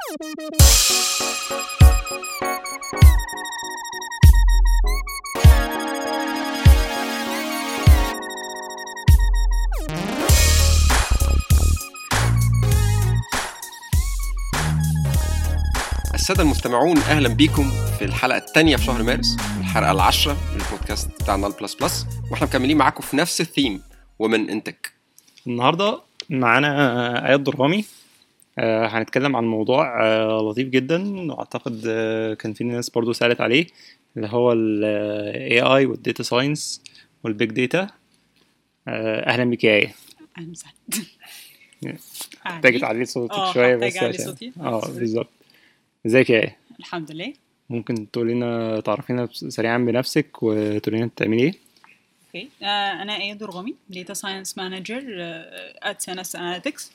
السادة المستمعون أهلا بيكم في الحلقة الثانية في شهر مارس الحلقة العاشرة من البودكاست بتاعنا البلس بلس واحنا مكملين معاكم في نفس الثيم ومن انتك النهارده معانا اياد درغامي آه، هنتكلم عن موضوع آه، لطيف جدا واعتقد آه، كان في ناس برضو سالت عليه اللي هو ال AI والديتا ساينس والبيج داتا اهلا بك يا ايه اهلا وسهلا محتاجة تعلي صوتك آه، شويه هحتاج بس أعلي عشان صوتي. اه Sorry. بالظبط ازيك يا ايه الحمد لله ممكن تقولينا تعرفينا سريعا بنفسك وتقولينا بتعملي ايه اوكي آه انا اياد درغامي داتا ساينس مانجر ات سينس اناليتكس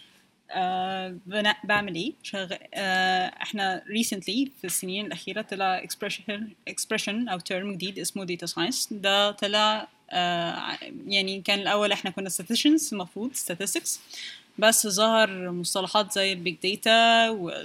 بعمل ايه؟ شغ... آه احنا ريسنتلي في السنين الاخيره طلع اكسبريشن اكسبريشن او ترم جديد اسمه داتا ساينس ده طلع آه يعني كان الاول احنا كنا statisticians المفروض statistics بس ظهر مصطلحات زي البيج داتا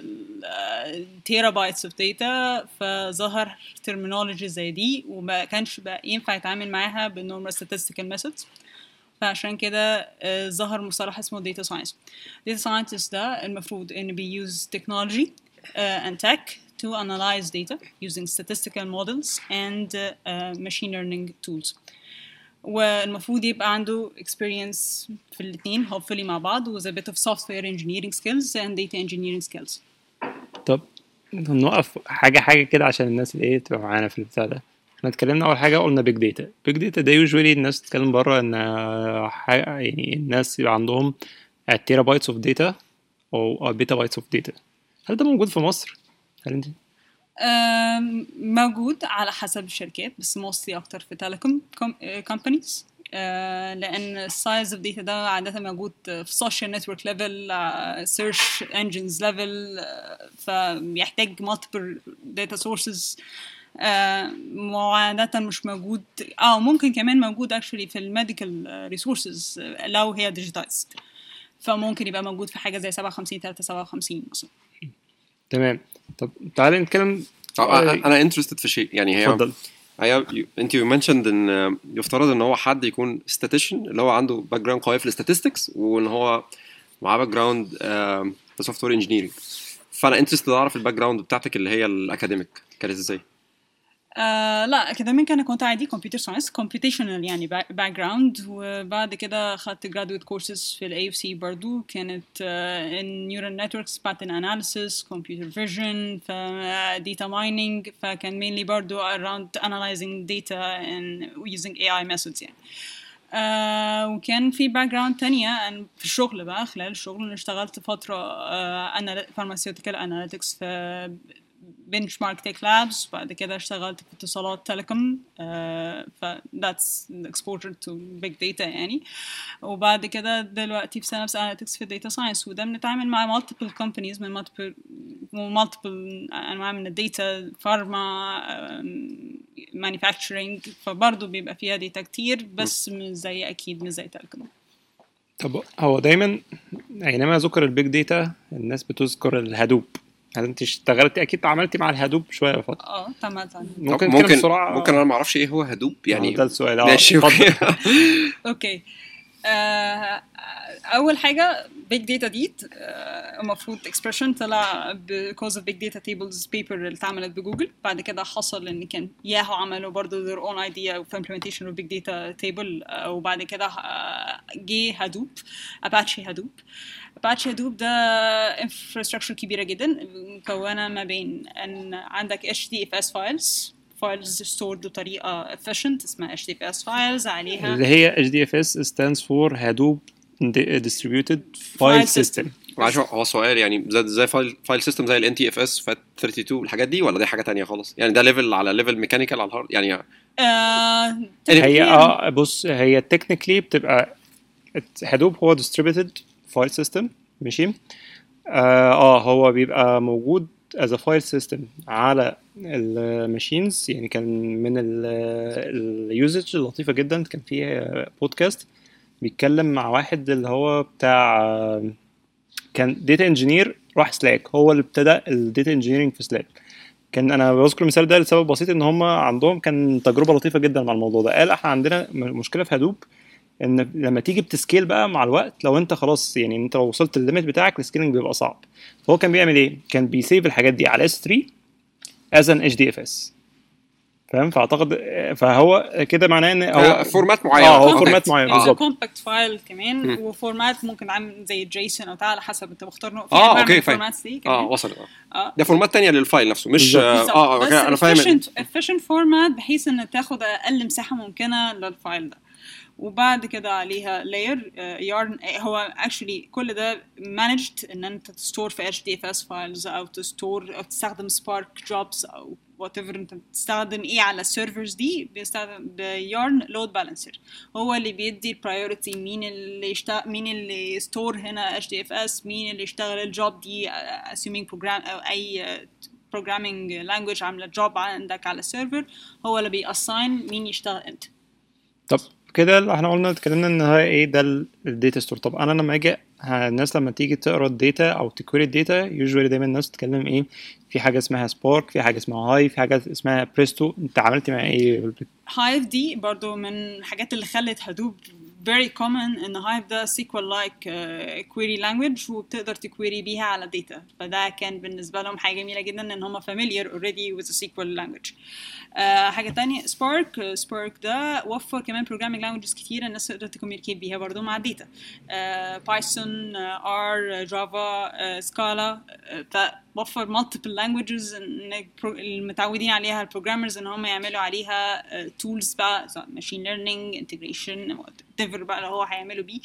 والتيرا بايتس اوف داتا فظهر terminology زي دي وما كانش بقى ينفع يتعامل معاها بالنورمال statistical methods فعشان كده آه، ظهر مصطلح اسمه data science data scientist ده المفروض انه بيuse technology uh, and tech to analyze data using statistical models and uh, uh, machine learning tools والمفروض يبقى عنده experience في الاثنين hopefully مع بعض with a bit of software engineering skills and data engineering skills طب نوقف حاجه حاجه كده عشان الناس اللي ايه تبقى معانا في البتاع ده احنا اتكلمنا اول حاجه قلنا بيج داتا بيج داتا ده يوجوالي الناس تتكلم بره ان حاجة يعني الناس يبقى عندهم تيرا بايتس اوف داتا او بيتا بايتس اوف داتا هل ده موجود في مصر هل انت أم، موجود على حسب الشركات بس mostly أكتر في telecom companies أه، لأن السايز اوف داتا ده عادة موجود في social network level أه، search engines level أه، فبيحتاج multiple data sources أه، وعادة مش موجود اه ممكن كمان موجود actually في الميديكال resources أه، لو هي digitized فممكن يبقى موجود في حاجة زي 57 357 مثلا تمام طب تعالى نتكلم آه، انا انترستد في شيء يعني هي اتفضل هي انت يو منشند ان يفترض ان هو حد يكون statistician اللي هو عنده باك جراوند قوي في الستاتستكس وان هو معاه باك جراوند في سوفت وير انجينيرنج فانا انترستد اعرف الباك جراوند بتاعتك اللي هي الاكاديميك كانت ازاي؟ آه لا اكاديميك انا كنت عادي كمبيوتر ساينس كومبيوتيشنال يعني باك جراوند وبعد كده خدت جرادويت كورسز في الاي اف سي برضو كانت ان نيورال نتوركس باترن اناليسيس كمبيوتر فيجن داتا مايننج فكان mainly برضو around analyzing data and using AI methods يعني آه وكان في باك جراوند تانية أن- في الشغل بقى خلال الشغل أنا اشتغلت فترة آه فارماسيوتيكال اناليتكس في بنش مارك تيك لابس بعد كده اشتغلت في اتصالات تيليكوم آه ف that's the exposure to big data يعني وبعد كده دلوقتي في سنة اناليتكس في data science وده بنتعامل مع multiple companies من multiple multiple انواع من الداتا فارما manufacturing فبرضه بيبقى فيها داتا كتير بس مش زي اكيد مش زي تيليكوم طب هو دايما اينما ذكر البيج داتا الناس بتذكر الهادوب هل انت اشتغلتي اكيد عملتي مع الهادوب شويه فتره اه تمام تمام ممكن ممكن نتكلم بسرعه ممكن انا ما اعرفش ايه هو هدوب يعني يعني ده السؤال اه ماشي اتفضل. اوكي اوكي آه، اول حاجه بيج داتا دي آه، المفروض اكسبريشن طلع because of big data tables paper اللي اتعملت بجوجل بعد كده حصل ان كان ياهو عملوا برضو their own idea of implementation of big data table آه، وبعد كده آه، جه هادوب اباتشي هادوب اباتشي هادوب ده infrastructure كبيره جدا مكونه ما بين ان عندك HDFS files files stored بطريقه efficient اسمها HDFS files عليها اللي هي HDFS stands for Hadoop Distributed File File System معلش هو سؤال يعني زي زي فايل فايل سيستم زي الان تي اف اس فات 32 الحاجات دي ولا دي حاجه تانية خالص يعني ده ليفل على ليفل ميكانيكال على الهارد يعني آه هي technically اه بص هي تكنيكلي بتبقى هادوب هو distributed file system ماشي اه, آه هو بيبقى موجود as a file system على الماشينز يعني كان من اليوزج اللطيفه جدا كان في بودكاست بيتكلم مع واحد اللي هو بتاع آه، كان داتا انجينير راح سلاك هو اللي ابتدى الداتا انجينيرنج في سلاك كان انا بذكر المثال ده لسبب بسيط ان هم عندهم كان تجربه لطيفه جدا مع الموضوع ده قال احنا عندنا م- مشكله في هدوب ان لما تيجي بتسكيل بقى مع الوقت لو انت خلاص يعني انت لو وصلت الليميت بتاعك السكيلنج بيبقى صعب فهو كان بيعمل ايه؟ كان بيسيف الحاجات دي على اس 3 از ان اتش دي اف اس فاهم فاعتقد فهو كده معناه ان آه، هو فورمات معين اه هو Compact. فورمات معين آه. بالظبط كومباكت فايل كمان مم. وفورمات ممكن عامل زي جيسون او بتاع على حسب انت مختار نوع في اه أنواع اوكي من فاهم الفورماتس دي اه كمان وصل اه اه ده فورمات تانية للفايل نفسه مش بالظبط. اه بالظبط. اه بس اوكي انا فاهم efficient efficient فورمات بحيث ان تاخد اقل مساحه ممكنه للفايل ده وبعد كده عليها لاير يارن هو actually كل ده managed ان انت تستور في HDFS files او تستور او تستخدم سبارك جوبز او وات ايفر انت بتستخدم ايه على السيرفرز دي بيستخدم يارن لود بالانسر هو اللي بيدي البرايورتي مين اللي يشتغل مين اللي يستور هنا HDFS مين اللي يشتغل الجوب دي uh, assuming program او اي uh, programming language عامله جوب عندك على السيرفر هو اللي بيأساين مين يشتغل امتى طب كده اللي احنا قلنا اتكلمنا ان هو ايه ده الداتا ستور طب انا لما اجي ها- الناس لما تيجي تقرا الداتا او تكويري الداتا يوجوالي دايما الناس تتكلم ايه في حاجه اسمها سبارك في حاجه اسمها هاي في حاجه اسمها بريستو انت عملت مع ايه هايف دي برضو من الحاجات اللي خلت هدوب very common ان هايف ده SQL like uh, query language وبتقدر تكويري بيها على data فده كان بالنسبة لهم حاجة جميلة جدا ان هم familiar already with the SQL language uh, حاجة تانية Spark uh, Spark ده وفر كمان programming languages كتير الناس تقدر تكوميونيكيت بيها برضو مع الداتا uh, Python uh, R uh, Java uh, Scala uh, وفر multiple languages إن البرو- المتعودين عليها البروجرامرز ان هم يعملوا عليها تولز بقى ماشين ليرنينج انتجريشن whatever بقى اللي هو هيعملوا بيه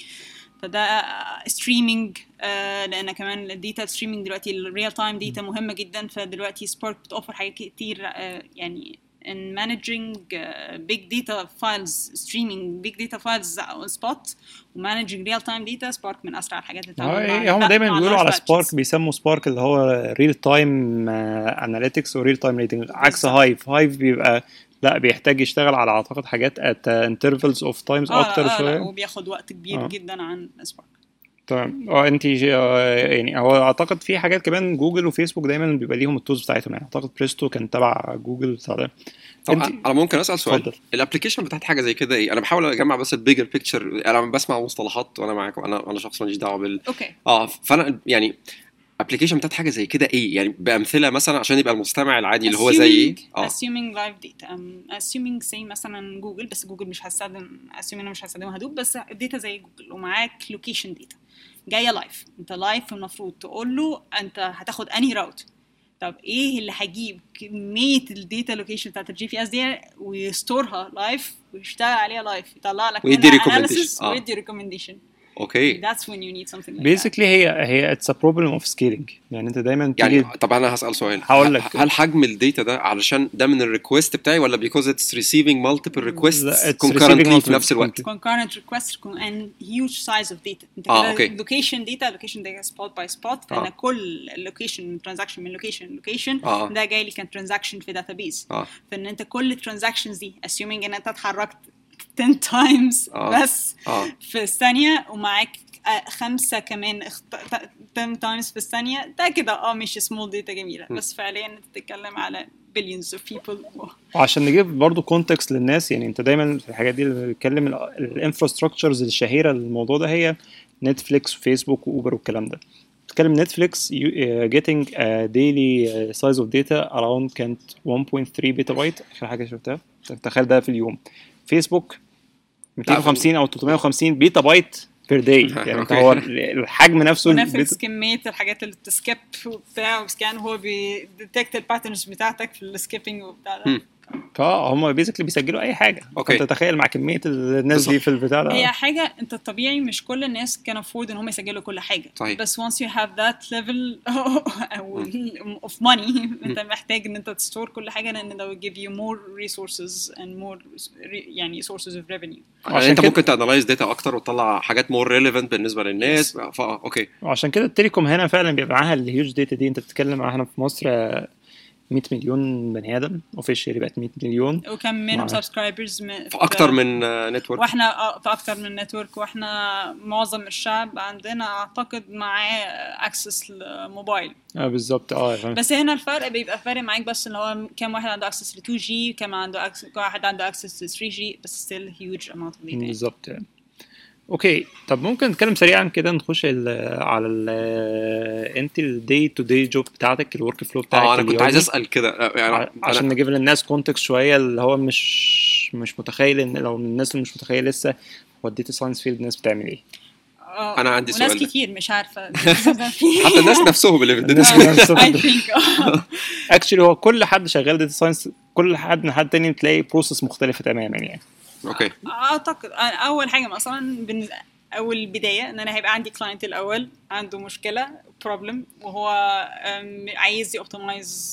فده ستريمينج لان كمان الداتا ستريمينج دلوقتي الريال تايم داتا مهمه جدا فدلوقتي سبارك بتوفر حاجات كتير آه، يعني in managing uh, big data files streaming big data files on spot وmanaging real time data spark من اسرع الحاجات اللي اه بتتعامل إيه، هم مع- دايما مع بيقولوا large على batches. سبارك بيسموا سبارك اللي هو ريل تايم اناليتكس وريل تايم ريتنج عكس بالظبط. هايف هايف بيبقى لا بيحتاج يشتغل على اعتقد حاجات ات انترفلز اوف تايمز اه اكتر لا, لا, لا شويه وبياخد وقت كبير آه. جدا عن سبارك تمام اه انت يعني هو اعتقد في حاجات كمان جوجل وفيسبوك دايما بيبقى ليهم التولز بتاعتهم يعني اعتقد بريستو كان تبع جوجل بتاع ده طب انت- انا ممكن اسال سؤال اتفضل. الابلكيشن بتاعت حاجه زي كده ايه انا بحاول اجمع بس البيجر بيكتشر انا بسمع مصطلحات وانا معاكم انا انا شخص ماليش دعوه بال اوكي اه فانا يعني ابلكيشن بتاعت حاجه زي كده ايه يعني بامثله مثلا عشان يبقى المستمع العادي اللي هو زي ايه assuming, اه assuming live data um, assuming say مثلا جوجل بس جوجل مش هستخدم assuming انا مش هستخدمها هدوب بس الداتا زي جوجل ومعاك لوكيشن داتا جايه لايف انت لايف المفروض تقول له انت هتاخد انهي راوت طب ايه اللي هيجيب كميه الداتا لوكيشن بتاعت الجي بي اس دي ويستورها لايف ويشتغل عليها لايف يطلع لك ويدي منها recommendation. analysis آه. ويدي recommendation اوكي that's when you need something like that بيزيكلي هي هي اتس ا بروبلم اوف سكيلينج يعني انت دايما يعني تيجي طب انا هسال سؤال هقول لك. ه- هل حجم الداتا ده علشان ده من الريكوست بتاعي ولا because it's receiving multiple requests لا، it's concurrently receiving في نفس الوقت concurrent request and huge size of data انت آه، كده أوكي. location data location data spot by spot فانا آه. كل location من transaction من location location آه. ده جاي لي كان transaction في database اه فان انت كل transactions دي assuming ان انت اتحركت 10 times آه. بس اه في الثانية ومعاك آه، خمسة كمان اخت... 10 times في الثانية ده كده اه مش small data جميلة بس فعليا انت بتتكلم على billions of people وعشان نجيب برضو كونتكست للناس يعني انت دايما في الحاجات دي اللي بنتكلم الانفراستراكشرز الشهيره للموضوع ده هي نتفليكس وفيسبوك واوبر والكلام ده بتتكلم نتفليكس getting a daily uh, size of data around كانت 1.3 بيتا بايت اخر حاجه شفتها تخيل ده في اليوم فيسبوك 250 او 350 بيتا بايت بير داي يعني انت أوكي. هو الحجم نفسه ونفس البيتا- كمية الحاجات اللي بتسكيب وبتاع وسكان هو بيديتكت الباترنز بتاعتك في السكيبنج وبتاع ده مم. فهم بيزيكلي بيسجلوا اي حاجه أوكي. انت تخيل مع كميه الناس دي بالظبط. في البتاع ده هي حاجة انت الطبيعي مش كل الناس كان افورد ان هم يسجلوا كل حاجة صحيح. بس once you have that level of money انت محتاج ان انت تستور كل حاجة لان ده will give you more resources and more يعني sources of revenue يعني عشان انت كده- ممكن تانلايز داتا اكتر وتطلع حاجات مور ريليفنت بالنسبه للناس فا اوكي وعشان كده التليكوم هنا فعلا بيبقى معاها الهيوج داتا دي انت بتتكلم احنا في مصر آه، 100 مليون بني ادم اوفيشالي بقت 100 مليون وكم منهم مع- سبسكرايبرز في اكتر من نتورك واحنا آه، في اكتر من نتورك واحنا معظم الشعب عندنا اعتقد معاه اكسس لموبايل اه بالظبط اه فاهم. بس هنا الفرق بيبقى فارق معاك بس ان هو كم واحد عنده اكسس ل 2 جي كم عنده access- كم واحد عنده اكسس ل 3 جي بس ستيل هيوج اماونت اوف داتا بالظبط يعني. اوكي طب ممكن نتكلم سريعا كده نخش ال على ال انت الدي تو دي جوب بتاعتك الورك فلو بتاعك اه انا كنت اليومي. عايز اسال كده آه، يعني ع- عشان أنا نجيب للناس كونتكست شويه اللي هو مش مش متخيل ان لو الناس اللي مش متخيل لسه هو الداتا ساينس فيلد الناس بتعمل ايه آه، أنا عندي وناس سؤال ده. كتير مش عارفه حتى الناس نفسهم اللي في الداتا آه. اي ثينك اكشلي هو كل حد شغال داتا ساينس كل حد من حد تاني تلاقي بروسس مختلفه تماما يعني اوكي اعتقد أنا اول حاجه مثلا بن... اول بدايه ان انا هيبقى عندي كلاينت الاول عنده مشكله بروبلم وهو أم، عايز يوبتمايز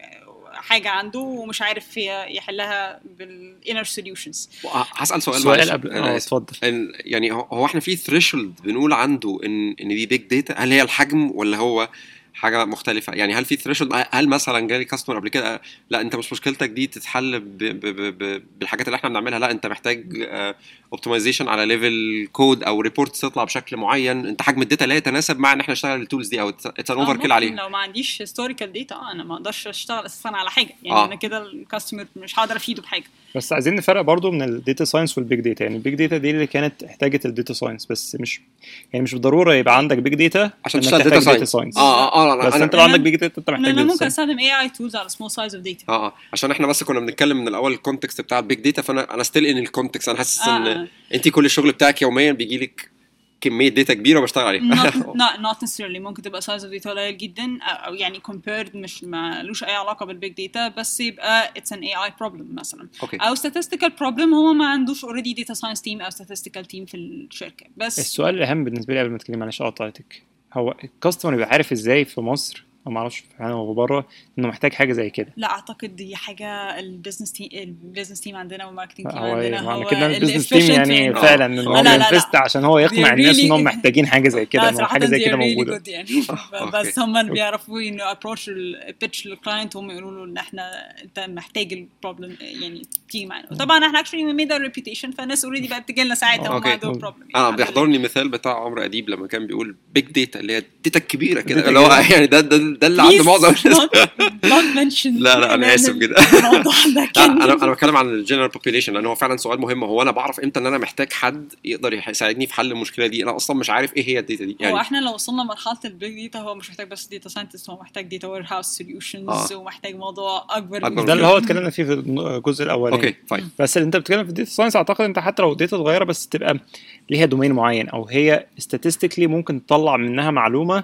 حاجه عنده ومش عارف ي- يحلها بالانر سوليوشنز هسال سؤال سؤال معلش. قبل أنا اه آسف. اتفضل إن- يعني هو هو احنا في ثريشولد بنقول عنده ان ان دي بيج داتا هل هي الحجم ولا هو حاجه مختلفه يعني هل في ثريشولد هل مثلا جالي كاستمر قبل كده لا انت مش مشكلتك دي تتحل ب ب ب ب بالحاجات اللي احنا بنعملها لا انت محتاج اوبتمايزيشن على ليفل كود او ريبورت تطلع بشكل معين انت حجم الداتا لا يتناسب مع ان احنا نشتغل التولز دي او اتس ان اوفر كيل عليها لو ما عنديش هيستوريكال داتا انا ما اقدرش اشتغل اساسا على حاجه يعني آه. انا كده الكاستمر مش هقدر افيده بحاجه بس عايزين نفرق برضو من الداتا ساينس والبيج داتا يعني البيج داتا دي اللي كانت احتاجت الداتا ساينس بس مش يعني مش بالضروره يبقى عندك بيج داتا عشان إنك تشتغل تحتاج داتا data ساينس science. اه اه اه بس انا انت لو عندك أنا- بيج داتا انت محتاج انا data ممكن science. استخدم اي اي تولز على سمول سايز اوف داتا اه اه عشان احنا بس كنا بنتكلم من الاول الكونتكست بتاع البيج داتا فانا انا ستيل ان الكونتكست انا حاسس ان آه. انت كل الشغل بتاعك يوميا بيجي لك كميه داتا كبيره وبشتغل عليها not, not, not necessarily ممكن تبقى size of data قليل جدا او أو يعني compared مش مالوش اي علاقه بالبيج داتا بس يبقى it's an AI problem مثلا اوكي او statistical problem هو ما عندوش already data science team او statistical team في الشركه بس السؤال الاهم بالنسبه لي قبل ما تتكلم معلش قطعتك هو الكاستمر يبقى عارف ازاي في مصر او ما اعرفش في هنا او بره انه محتاج حاجه زي كده لا اعتقد دي حاجه البيزنس تيم البيزنس تيم عندنا والماركتنج تيم هو عندنا معنى هو كده ال البيزنس تيم efficient يعني يعني. فعلا ان هو لا، لا، لا. بينفست عشان هو يقنع They're الناس really- انهم محتاجين حاجه زي كده لا انه صراحة حاجه زي they're كده really موجوده good يعني أوكي. بس هم اللي بيعرفوا انه ابروش البيتش للكلاينت هم يقولوا له ان احنا انت محتاج البروبلم يعني تيجي معانا وطبعا احنا اكشلي ميد اور ريبيوتيشن فالناس اوريدي بقت تجي لنا ساعتها هم أوكي. عندهم بروبلم انا بيحضرني مثال بتاع عمرو اديب لما كان بيقول بيج داتا اللي هي الداتا الكبيره كده Data اللي هو كبيرة. يعني ده ده, ده اللي عند معظم الناس not mention لا، لا، أنا آسف جدا. الموضوع ده لا كان انا انا بتكلم عن الجنرال بوبيليشن لان هو فعلا سؤال مهم هو انا بعرف امتى ان انا محتاج حد يقدر يح- يساعدني في حل المشكله دي انا اصلا مش عارف ايه هي الداتا دي هو يعني احنا لو وصلنا لمرحله البيج داتا هو مش محتاج بس داتا ساينتست هو محتاج داتا وير هاوس سوليوشنز آه. ومحتاج موضوع اكبر أكبر بكتير. ده اللي هو اتكلمنا فيه في الجزء الاولاني اوكي فاين بس اللي انت بتتكلم في الداتا ساينس اعتقد انت حتى لو داتا صغيره بس تبقى ليها دومين معين او هي statistically ممكن تطلع منها معلومه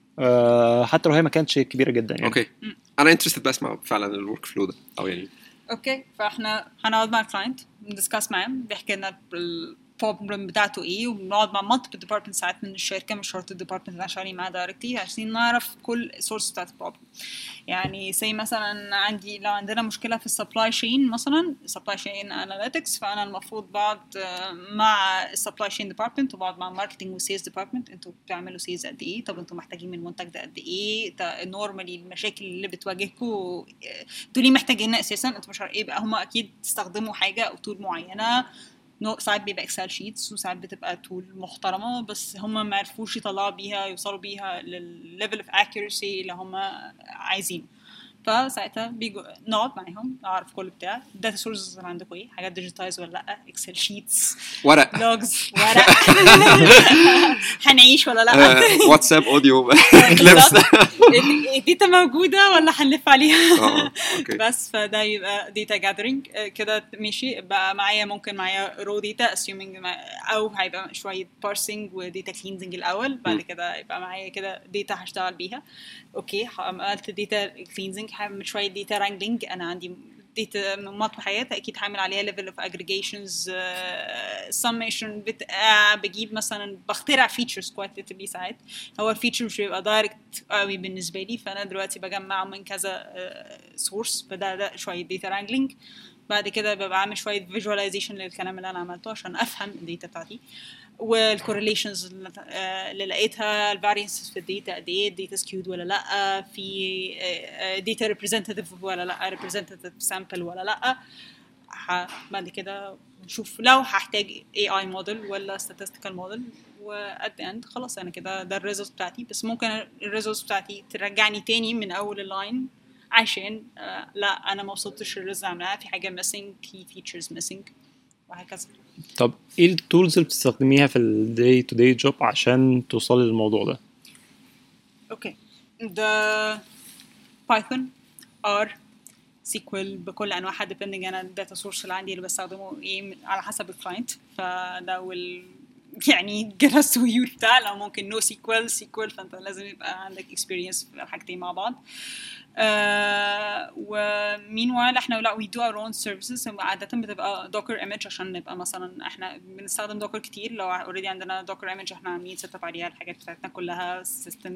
آه، حتى لو هي ما كانتش كبيره جدا يعني اوكي انا انترستد بسمع فعلا الورك فلو ده او يعني اوكي فاحنا هنقعد مع الكلاينت ندسكاس معاه بيحكي لنا البروبلم بتاعته ايه وبنقعد مع مالتيبل ديبارتمنت ساعات من الشركه مش شرط الديبارتمنت اللي احنا شغالين معاه دايركتلي عشان نعرف كل السورس بتاعت البروبلم يعني زي مثلا عندي لو عندنا مشكله في السبلاي شين مثلا سبلاي شين اناليتكس فانا المفروض بقعد آه، مع السبلاي شين ديبارتمنت وبقعد مع الماركتنج والسيلز ديبارتمنت انتوا بتعملوا سيلز قد ايه طب انتوا محتاجين من المنتج ده قد ايه نورمالي المشاكل اللي بتواجهكم دول ليه محتاجين اساسا انتوا مش عارف ايه بقى هم اكيد استخدموا حاجه او تول معينه نو ساعات بيبقى اكسل شيتس وساعات بتبقى تول محترمه بس هم ما عرفوش يطلعوا بيها يوصلوا بيها للليفل اوف اكيورسي اللي هم عايزينه فساعتها بيجوا نقعد معاهم نعرف كل بتاع الداتا سورسز اللي عندكم ايه حاجات ديجيتايز ولا لا اكسل شيتس ورق لوجز ورق هنعيش ولا لا آه، واتساب اوديو كليبس بالظبط. الداتا موجوده ولا هنلف عليها اه اوكي بس فده يبقى داتا جاذرينج كده ماشي بقى معايا ممكن معايا رو داتا اسيومينج او هيبقى شويه بارسنج وداتا كلينزنج الاول بعد م. كده يبقى معايا كده داتا هشتغل بيها اوكي عملت داتا كلينزنج هعمل شويه داتا رانجلينج انا عندي داتا من مطلب حياتي اكيد هعمل عليها ليفل اوف اجريجيشنز سميشن بجيب مثلا بخترع فيتشرز كواليتيفلي ساعات هو الفيتشر مش بيبقى دايركت قوي بالنسبه لي فانا دلوقتي بجمعه من كذا سورس فده ده شويه داتا رانجلينج بعد كده ببقى عامل شويه فيجواليزيشن للكلام اللي انا عملته عشان افهم الداتا بتاعتي والكورليشنز اللي لقيتها الفارينسز في الداتا قد ايه الداتا سكيود ولا لا في داتا ريبريزنتيف ولا لا ريبريزنتيف سامبل ولا لا ه- بعد كده نشوف لو هحتاج اي اي موديل ولا statistical موديل وات ذا اند خلاص انا كده ده الريزلت بتاعتي بس ممكن الريزلت بتاعتي ترجعني تاني من اول اللاين عشان آه لا انا ما وصلتش للريزلت عاملاها في حاجه missing key features missing وهكذا طب ايه التولز اللي بتستخدميها في الداي تو داي جوب عشان توصلي للموضوع ده اوكي ده بايثون ار سيكوال بكل انواعها depending انا الداتا سورس اللي عندي اللي بستخدمه ايه على حسب الكلاينت فده وال يعني get us to you بتاع لو ممكن نو سيكوال سيكوال فانت لازم يبقى عندك experience في الحاجتين مع بعض آه ومين وايل احنا لا وي دو اور اون سيرفيسز عاده بتبقى دوكر ايمج عشان نبقى مثلا احنا بنستخدم دوكر كتير لو اوريدي عندنا دوكر ايمج احنا عاملين سيت اب عليها الحاجات بتاعتنا كلها سيستم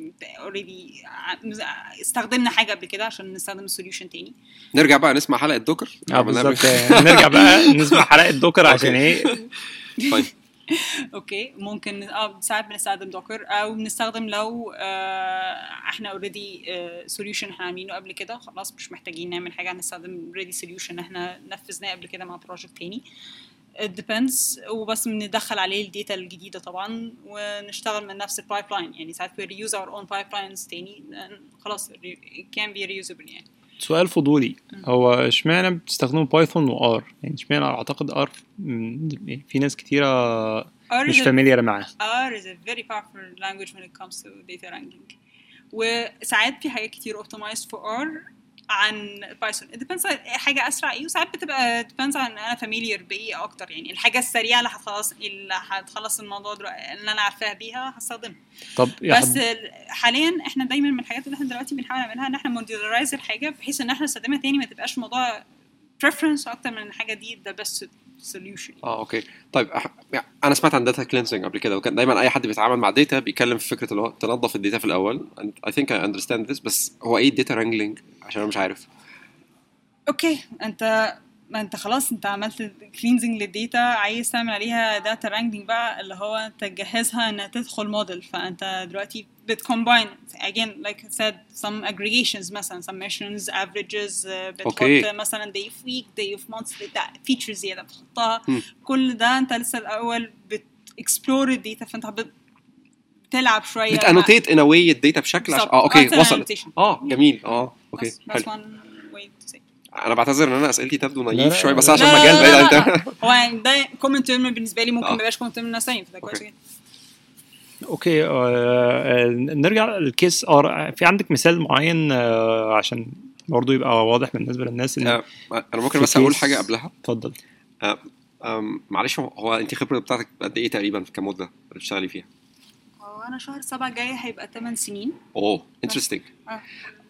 اوريدي استخدمنا حاجه قبل كده عشان نستخدم السوليوشن تاني نرجع بقى نسمع حلقه دوكر اه عملناها بالظبط نرجع بقى نسمع حلقه دوكر عشان أوكي. ايه طيب اوكي ممكن اه ساعات بنستخدم دوكر او بنستخدم لو آه احنا اوريدي سوليوشن احنا عاملينه قبل كده خلاص مش محتاجين نعمل حاجه هنستخدم اوريدي سوليوشن احنا نفذناه قبل كده مع بروجكت تاني it depends وبس بندخل عليه الداتا الجديده طبعا ونشتغل من نفس البايب لاين يعني ساعات we reuse our own pipelines تاني and خلاص it can be reusable يعني سؤال فضولي هو اشمعنى بتستخدموا بايثون وار يعني اشمعنى اعتقد ار في ناس كتيره R مش is a- فاميليار معاه R is a very powerful language when it comes to data wrangling وساعات في حاجات كتير optimized for R عن بايثون it depends on حاجة أسرع إيه وساعات بتبقى depends on أنا familiar بإيه أكتر يعني الحاجة السريعة اللي هتخلص اللي هتخلص الموضوع دلوقتي اللي أنا عارفاها بيها هستخدمها طب يا بس حد ال- حاليا احنا دايما من الحاجات اللي احنا دلوقتي بنحاول نعملها ان احنا موديلارايز الحاجة بحيث ان احنا نستخدمها تاني ما تبقاش موضوع preference أكتر من الحاجة دي the best solution اه اوكي طيب أح- يعني انا سمعت عن داتا كلينسنج قبل كده وكان دايما اي حد بيتعامل مع داتا بيتكلم في فكره اللي هو تنظف الداتا في الاول اي ثينك اي اندرستاند ذس بس هو ايه الداتا رانجلينج عشان انا مش عارف اوكي انت ما انت خلاص انت عملت كلينزنج للداتا عايز تعمل عليها داتا رانكينج بقى اللي هو انت تجهزها انها تدخل موديل فانت دلوقتي بتكومباين again like I said some aggregations مثلا summations averages آه، بتحط أوكي. مثلا day of week day of month features زياده بتحطها مم. كل ده انت لسه الاول بتكسبلور الداتا فانت بت- بتلعب شويه بتانوتيت ان واي الداتا بشكل عشان بالظبط. اه اوكي That's an وصلت annotation. اه جميل اه اوكي بس that's حلو one way to say انا بعتذر ان انا اسئلتي تبدو لا، نايف لا، شويه بس لا، عشان لا، مجال لا، بعيد لا، عن لا. ده هو يعني ده كومن تيرم بالنسبه لي ممكن آه. ما يبقاش كومن تيرم لناس ثانيه فده كويس أوكي. جدا اوكي آه آه، نرجع للكيس ار في عندك مثال معين آه عشان برضه يبقى واضح بالنسبه للناس ان آه، انا ممكن في بس اقول كيس- حاجه قبلها اتفضل آه، آم، معلش هو- هو انت الخبره بتاعتك قد ايه تقريبا كمده اللي بتشتغلي فيها هو انا شهر سبعة الجاي هيبقى 8 سنين اوه انترستنج اه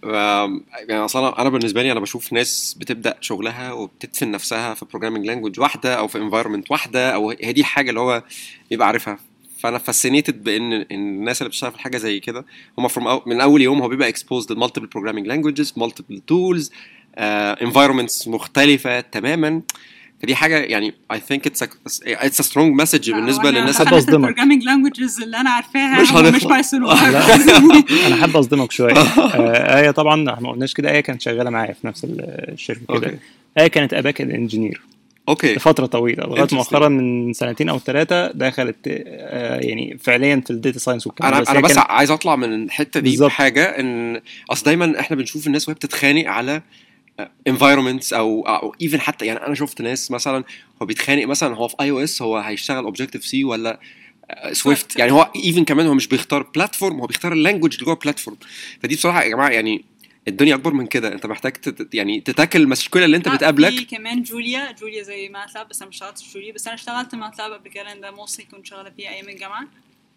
يعني اصلا انا بالنسبه لي انا بشوف ناس بتبدا شغلها وبتدفن نفسها في بروجرامينج لانجوج واحده او في انفايرمنت واحده او هي دي الحاجه اللي هو بيبقى عارفها فانا فاسينيتد بان إن الناس اللي بتشتغل في حاجه زي كده هم from من اول يوم هو بيبقى اكسبوزد لمالتيبل بروجرامينج لانجوجز مالتيبل تولز انفايرمنتس مختلفه تماما فدي حاجه يعني اي ثينك اتس اتس ا سترونج مسج بالنسبه للناس حابة أصدمك. البروجرامينج لانجوجز اللي انا عارفاها مش هو هنطلع. مش بايثون لا انا حابب اصدمك شويه آه ايه طبعا احنا ما قلناش كده ايه كانت شغاله معايا في نفس الشركه اوكي كده ايه كانت اباك انجينير اوكي لفتره طويله لغايه Interesting. مؤخرا من سنتين او ثلاثه دخلت آه يعني فعليا في الداتا ساينس والكلام انا ده. انا هي بس كانت- عايز اطلع من الحته دي بالظبط. بحاجه ان اصل دايما احنا بنشوف الناس وهي بتتخانق على environments او او ايفن حتى يعني انا شفت ناس مثلا هو بيتخانق مثلا هو في اي او اس هو هيشتغل اوبجكتيف سي ولا سويفت Swift. يعني هو ايفن كمان هو مش بيختار بلاتفورم هو بيختار اللانجوج اللي جوه البلاتفورم فدي بصراحه يا جماعه يعني الدنيا اكبر من كده انت محتاج تت يعني تتاكل المشكله اللي انت آه، بتقابلك في كمان جوليا جوليا زي ماتلاب بس انا ما اشتغلتش جوليا بس انا اشتغلت ماتلاب قبل كده لان ده موصي كنت شغاله فيه ايام الجامعه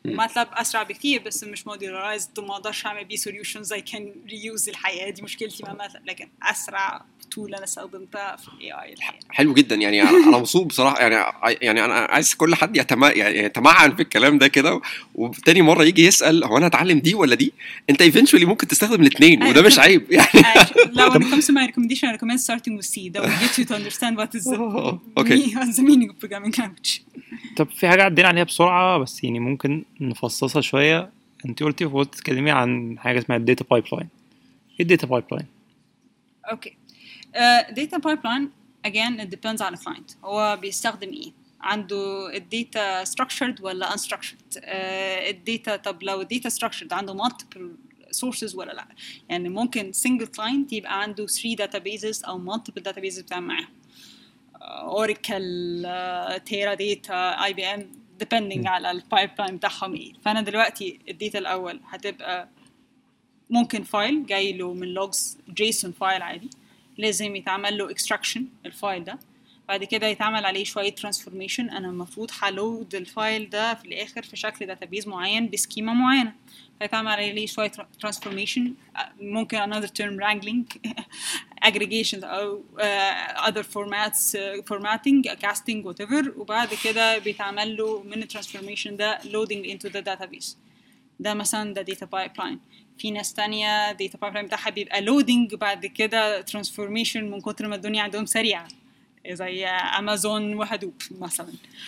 ماتلاب اسرع بكتير بس مش موديولارايزد ما اقدرش اعمل بيه سوليوشنز اي كان ريوز الحقيقه دي مشكلتي مع ماتلاب لكن اسرع تول انا استخدمتها في الاي اي الحقيقه حلو جدا يعني انا مبسوط بصراحه يعني يعني انا عايز كل حد يتما يعني يتمعن في الكلام ده كده وتاني مره يجي يسال هو انا اتعلم دي ولا دي انت ايفينشولي ممكن تستخدم الاثنين وده مش عيب يعني لو when it comes to my recommendation I recommend starting with C that will get you to understand what is the, Okay. what's the meaning of programming language طب في حاجه عدينا عليها بسرعه بس يعني ممكن نفصصها شويه انت قلتي في وقت تتكلمي عن حاجه اسمها الداتا بايب لاين ايه الداتا بايب لاين اوكي uh, data pipeline again it depends على الكلاينت هو بيستخدم ايه عنده الداتا structured ولا unstructured uh, الداتا طب لو الداتا structured عنده multiple sources ولا لا يعني ممكن single client يبقى عنده 3 databases او multiple databases بتعمل معاهم اوراكل تيرا داتا اي بي ام depending على البايب لاين بتاعهم ايه فانا دلوقتي الداتا الاول هتبقى ممكن فايل جاي له من لوجز جيسون فايل عادي لازم يتعمل له اكستراكشن الفايل ده بعد كده يتعمل عليه شوية ترانسفورميشن أنا المفروض هلود الفايل ده في الآخر في شكل داتابيز معين بسكيما معينة فيتعمل عليه شوية ترانسفورميشن ممكن another term wrangling aggregation أو uh, other formats uh, formatting casting whatever وبعد كده بيتعمل له من الترانسفورميشن ده loading into the database ده مثلا ده data pipeline في ناس تانية data pipeline بتاعها بيبقى loading بعد كده transformation من كتر ما الدنيا عندهم سريعة زي امازون وهدوب مثلا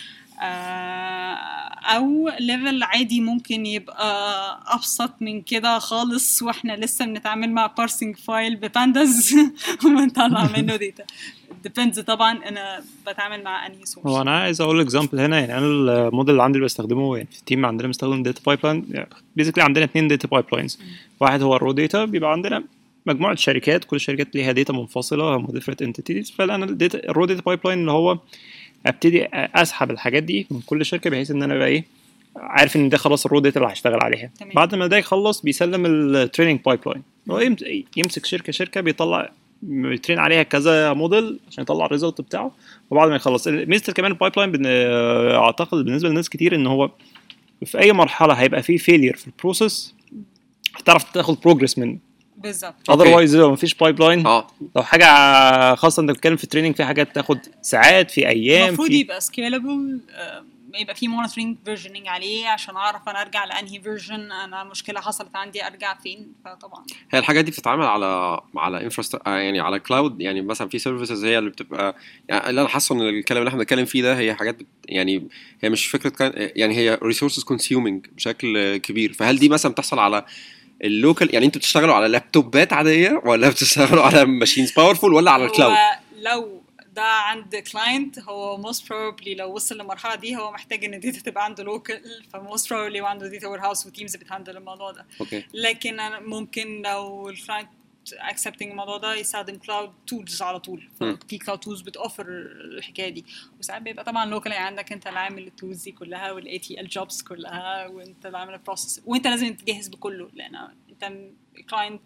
او ليفل عادي ممكن يبقى ابسط من كده خالص واحنا لسه بنتعامل مع بارسنج فايل ببانداز وبنطلع منه داتا ديبندز طبعا انا بتعامل مع انهي سورس هو انا عايز اقول اكزامبل هنا يعني انا الموديل اللي عندي اللي بستخدمه يعني في التيم عندنا بنستخدم داتا بايب لاين بيزيكلي عندنا اثنين داتا بايب لاينز واحد هو الرو داتا بيبقى عندنا مجموعه شركات كل شركات ليها داتا منفصله هم ديفرنت انتيتيز فانا الداتا الرو داتا بايب لاين اللي هو ابتدي اسحب الحاجات دي من كل شركه بحيث ان انا بقى ايه عارف ان ده خلاص الرو داتا اللي هشتغل عليها تمام. بعد ما ده يخلص بيسلم التريننج بايب لاين هو يم- يمسك شركه شركه بيطلع بيترين عليها كذا موديل عشان يطلع الريزلت بتاعه وبعد ما يخلص ميزه كمان البايب لاين بن- اعتقد بالنسبه لناس كتير ان هو في اي مرحله هيبقى فيه فيلير في البروسيس هتعرف تاخد بروجرس منه بالظبط أوكي. اذروايز لو مفيش بايب لاين اه لو حاجه خاصه انت بتتكلم في التريننج في حاجات تاخد ساعات في ايام المفروض في يبقى سكيلبل يبقى في مونيتورنج فيرجننج عليه عشان اعرف انا ارجع لانهي فيرجن انا مشكله حصلت عندي ارجع فين فطبعا هي الحاجات دي بتتعامل على على انفراستراكشر يعني على كلاود يعني مثلا في سيرفيسز هي اللي بتبقى يعني اللي انا حاسه ان الكلام اللي احنا بنتكلم فيه ده هي حاجات بت يعني هي مش فكره كان يعني هي ريسورسز كونسيومينج بشكل كبير فهل دي مثلا بتحصل على اللوكال يعني انتوا بتشتغلوا على لابتوبات عاديه ولا بتشتغلوا على ماشينز باورفول ولا على الكلاود؟ هو لو ده عند كلاينت هو موست بروبلي لو وصل للمرحله دي هو محتاج ان الداتا تبقى عنده لوكال فموست بروبلي هو عنده داتا وير هاوس وتيمز بتهندل الموضوع ده اوكي لكن أنا ممكن لو الكلاينت accepting الموضوع ده يستخدم كلاود تولز على طول مم. في كلاود تولز بتوفر الحكايه دي وساعات بيبقى طبعا لوكال عندك انت اللي عامل التولز دي كلها والاي تي ال جوبز كلها وانت اللي عامل البروسيس وانت لازم تجهز بكله لان انت كلاينت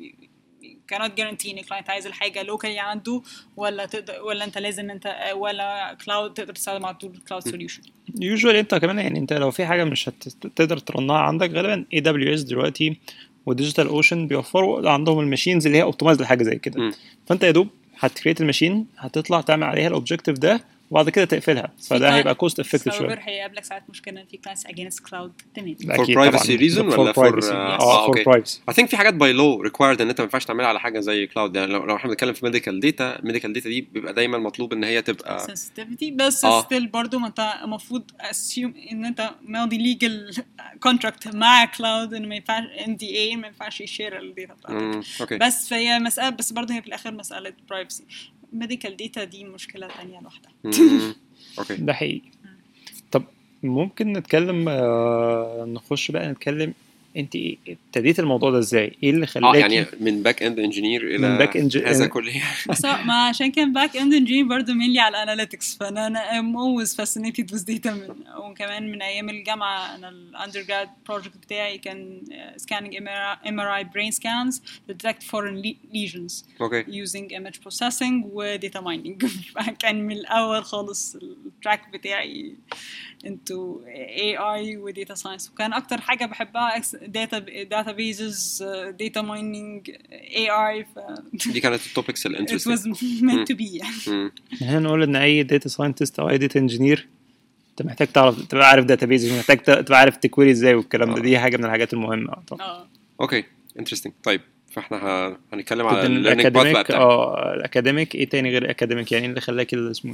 cannot guarantee ان الكلاينت عايز الحاجه لوكالي عنده ولا تقدر ولا انت لازم انت ولا كلاود تقدر تستخدم على طول كلاود سوليوشن يوجوالي انت كمان يعني انت لو في حاجه مش هتقدر ترنها عندك غالبا اي دبليو اس دلوقتي وديجيتال اوشن بيوفروا عندهم الماشينز اللي هي اوبتمايز لحاجه زي كده مم. فانت يا دوب هتكريت الماشين هتطلع تعمل عليها الاوبجيكتيف ده وبعد كده تقفلها فده هيبقى كوست افكتيف شويه شويه هيقابلك ساعات مشكله ان في كلاينتس اجينست كلاود تمام ده For أكيد privacy طبعاً. reason For ولا for- privacy. آه، اه أوكي. فور برايفسي I think في حاجات باي لو ريكوايرد ان انت ما ينفعش تعملها على حاجه زي كلاود يعني لو, لو احنا بنتكلم في ميديكال داتا ميديكال داتا دي بيبقى دايما مطلوب ان هي تبقى sensitivity بس آه. ستيل برضه ما انت المفروض assume ان انت ماضي ليجل كونتراكت مع كلاود ان ما ينفعش ان دي اي ما ينفعش يشير الداتا بتاعتك مم، اوكي بس فهي مسألة بس برضه هي في الآخر مسألة برايفسي ميديكال داتا دي مشكلة تانية لوحدها مم، اوكي ده حقيقي طب ممكن نتكلم آه نخش بقى نتكلم انت ابتديت الموضوع ده ازاي؟ ايه اللي اه خلاكي يعني من باك اند انجينير الى من back end- هذا كله بس هو- ما عشان كان باك اند انجينير برضه مينلي على الاناليتكس فانا انا ام always fascinated with data من وكمان من ايام الجامعه انا الاندر جراد بروجكت بتاعي كان scanning MRI brain scans to detect foreign le- lesions اوكي using image processing و data mining كان من الاول خالص التراك بتاعي into AI و data science وكان اكتر حاجه بحبها ex- data databases uh, data mining AI ف دي كانت التوبكس it was الانترستنج meant to be يعني هنا نقول ان اي داتا ساينتست او اي داتا انجينير انت محتاج تعرف تبقى عارف داتا بيز محتاج ت- تبقى عارف تكويري ازاي والكلام ده آه. دي حاجه من الحاجات المهمه طبعا اه اوكي انترستنج طيب فاحنا ه- هنتكلم على ضمن الليرنينج باث بقى الاكاديميك بتاعك اه الاكاديميك ايه تاني غير الاكاديميك يعني إيه اللي خلاك كده اسمه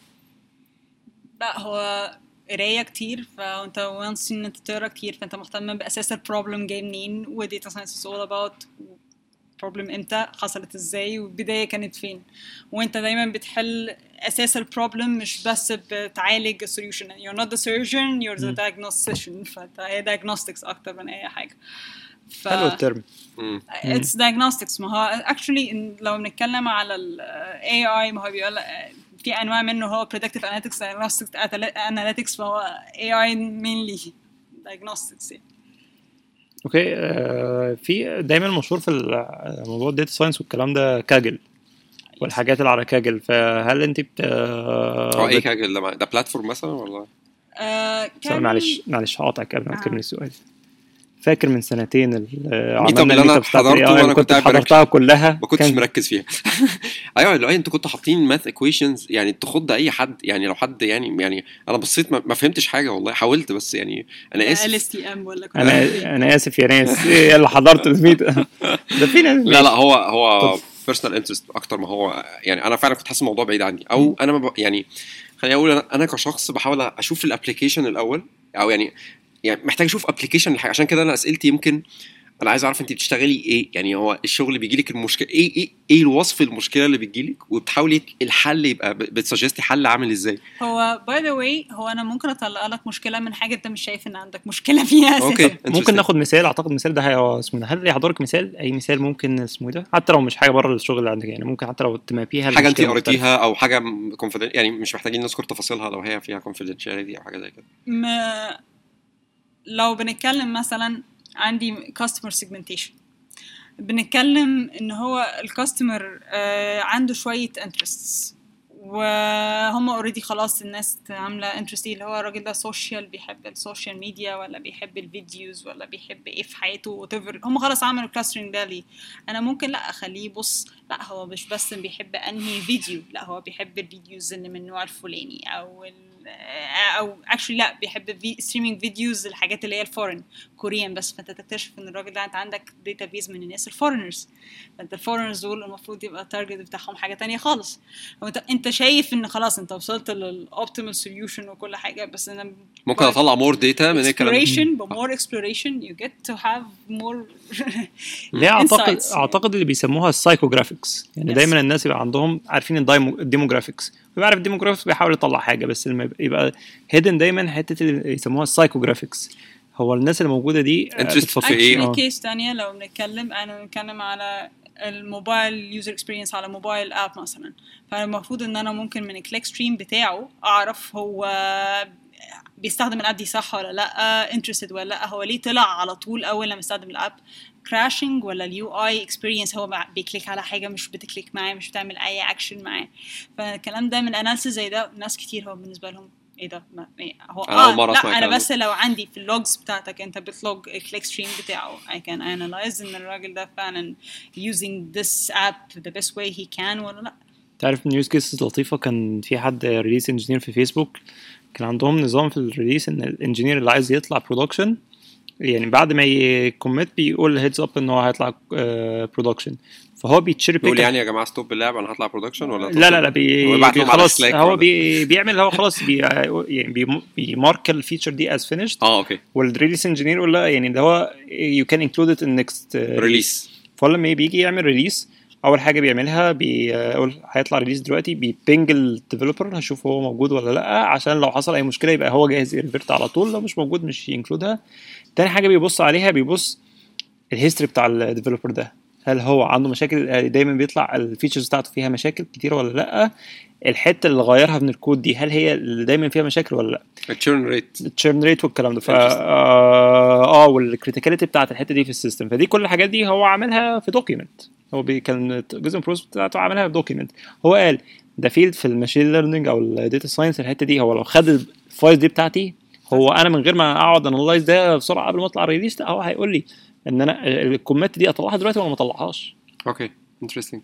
لا هو قرايه كتير فانت وانس ان انت تقرا كتير فانت مهتم باساس البروبلم جاي منين وديتا ساينس از اول اباوت بروبلم امتى حصلت ازاي والبدايه كانت فين وانت دايما بتحل اساس البروبلم مش بس بتعالج السوليوشن you're not the surgeon you're the diagnostician فانت هي diagnostics اكتر من اي حاجه ف... حلو الترم مم. اتس diagnostics ما هو actually لو بنتكلم على ال AI ما هو بيقول في انواع منه هو predictive analytics diagnostics analytics فهو AI mainly diagnostics يعني. اوكي آه في دايما مشهور في ال- موضوع الداتا ساينس والكلام ده كاجل والحاجات اللي على كاجل فهل انت بت اه ايه بت- كاجل ده مع- ده بلاتفورم مثلا ولا آه سوري كان معلش معلش هقطعك قبل ما آه. تكمل السؤال فاكر من سنتين ال- meetup عملنا اللي أنا الميت اب بتاعت حضرته ال AI وأنا كنت كنت قاعد بركز. حضرتها كلها ما كنتش كان- مركز فيها ايوه اللي هو انتوا كنتوا حاطين ماث ايكويشنز يعني تخض اي حد يعني لو حد يعني يعني انا بصيت ما, ما فهمتش حاجه والله حاولت بس يعني انا اسف LSTM ولا كنت انا انا اسف يا ناس ايه اللي حضرت الميت ده في ناس لا لا هو هو طب. بيرسونال انترست اكتر ما هو يعني انا فعلا كنت حاسس الموضوع بعيد عني او انا ما ب... يعني خليني اقول انا, أنا كشخص بحاول اشوف الابلكيشن الاول او يعني يعني محتاج اشوف ابلكيشن لحاجه عشان كده انا اسئلتي يمكن انا عايز اعرف انت بتشتغلي ايه يعني هو الشغل اللي بيجي لك المشكله ايه ايه ايه الوصف المشكله اللي بتجي لك وبتحاولي الحل يبقى ب- بتسجستي حل عامل ازاي هو باي ذا واي هو انا ممكن اطلع لك مشكله من حاجه انت مش شايف ان عندك مشكله فيها اساسا اوكي ممكن ناخد مثال اعتقد مثال ده هي- اسمه ده هل يحضرك مثال اي مثال ممكن اسمه ده حتى لو مش حاجه بره الشغل اللي عندك يعني ممكن حتى لو تمابيها حاجه انت لمشكلة مختلفة. قريتيها او حاجه كونفيدنت يعني مش محتاجين نذكر تفاصيلها لو هي فيها كونفيدنشاليتي او حاجه زي كده ما لو بنتكلم مثلا عندي كاستمر سيجمنتيشن بنتكلم ان هو الكاستمر عنده شويه انترستس وهم اوريدي خلاص الناس عامله انترست اللي هو الراجل ده سوشيال بيحب السوشيال ميديا ولا بيحب الفيديوز ولا بيحب ايه في حياته whatever هم خلاص عملوا كلاسترنج ده ليه انا ممكن لا اخليه يبص لا هو مش بس بيحب انهي فيديو لا هو بيحب الفيديوز اللي من النوع الفلاني او ال او اكشلي لا بيحب ستريمينج فيديوز الحاجات اللي هي الفورن كوريان بس فانت تكتشف ان الراجل ده انت عندك داتا بيز من الناس الفورنرز فانت الفورنرز دول المفروض يبقى التارجت بتاعهم حاجه تانية خالص هو انت انت شايف ان خلاص انت وصلت للاوبتيمال سوليوشن وكل حاجه بس انا ممكن اطلع مور داتا من الكلام ده. exploration بمور exploration you get to have more ليه اعتقد insights. اعتقد اللي بيسموها السايكوجرافيكس يعني Yes. دايما الناس يبقى عندهم عارفين الدايمو- الديموجرافيكس بيبقى عارف الديموجرافيكس بيحاول يطلع حاجه بس لما يبقى هيدن دايما حته اللي يسموها السايكوجرافيكس هو الناس اللي موجوده دي آه، Interest بتفكر- في إيه؟ actually آه. كيس تانية لو بنتكلم انا بنتكلم على الموبايل يوزر اكسبيرينس على موبايل اب مثلا فالمفروض ان انا ممكن من الكليك ستريم بتاعه اعرف هو بيستخدم الاب دي صح ولا لا انترستد ولا لا هو ليه طلع على طول اول لما استخدم الاب كراشنج ولا اليو اي اكسبيرينس هو مع- بيكليك على حاجه مش بتكليك معاه مش بتعمل اي اكشن معاه فالكلام ده من اناليسيس زي ده ناس كتير هو بالنسبه لهم ايه ده ما إيه هو أنا أول مرة أسمع لا انا الكلام بس لو عندي في اللوجز بتاعتك انت بتلوج الكليك ستريم بتاعه I can analyze ان الراجل ده فعلا using this app the best way he can ولا لا تعرف من يوز كيسز لطيفه كان في حد ريليس انجينير في فيسبوك كان عندهم نظام في الريليس ان الانجينير اللي عايز يطلع برودكشن يعني بعد ما يكوميت بيقول هيدز اب ان هو هيطلع برودكشن فهو بيتشير بيقول بيك يعني يا جماعه ستوب اللعب انا هطلع برودكشن ولا لا لا لا بي هو يبعت بي لهم على خلاص Slack هو ولا؟ بي بيعمل هو خلاص بي يعني بي بيمارك الفيتشر دي از فينيشد اه اوكي والريليس انجينير يقول لا يعني ده هو يو كان انكلود ات ان نيكست ريليس فلما بيجي يعمل ريليس اول حاجه بيعملها بي اول هيطلع ريليز دلوقتي بيبنج الديفلوبر هشوف هو موجود ولا لا عشان لو حصل اي مشكله يبقى هو جاهز يريفرت على طول لو مش موجود مش ينكلودها تاني حاجه بيبص عليها بيبص الهيستوري بتاع الديفلوبر ده هل هو عنده مشاكل يعني دايما بيطلع الفيتشرز بتاعته فيها مشاكل كتير ولا لا الحته اللي غيرها من الكود دي هل هي اللي دايما فيها مشاكل ولا لا التشيرن ريت التشيرن ريت والكلام ده فا Interesting. اه, آه والكريتيكاليتي بتاعت الحته دي في السيستم فدي كل الحاجات دي هو عاملها في دوكيمنت هو بي كان جزء من البروسس بتاعته عاملها في دوكيمنت هو قال ده فيلد في الماشين ليرنينج او الداتا ساينس الحته دي هو لو خد الفايل دي بتاعتي هو انا من غير ما اقعد انلايز ده بسرعه قبل ما اطلع ريليس هو هيقول لي ان انا الكومنت دي اطلعها دلوقتي ولا ما اطلعهاش اوكي انترستنج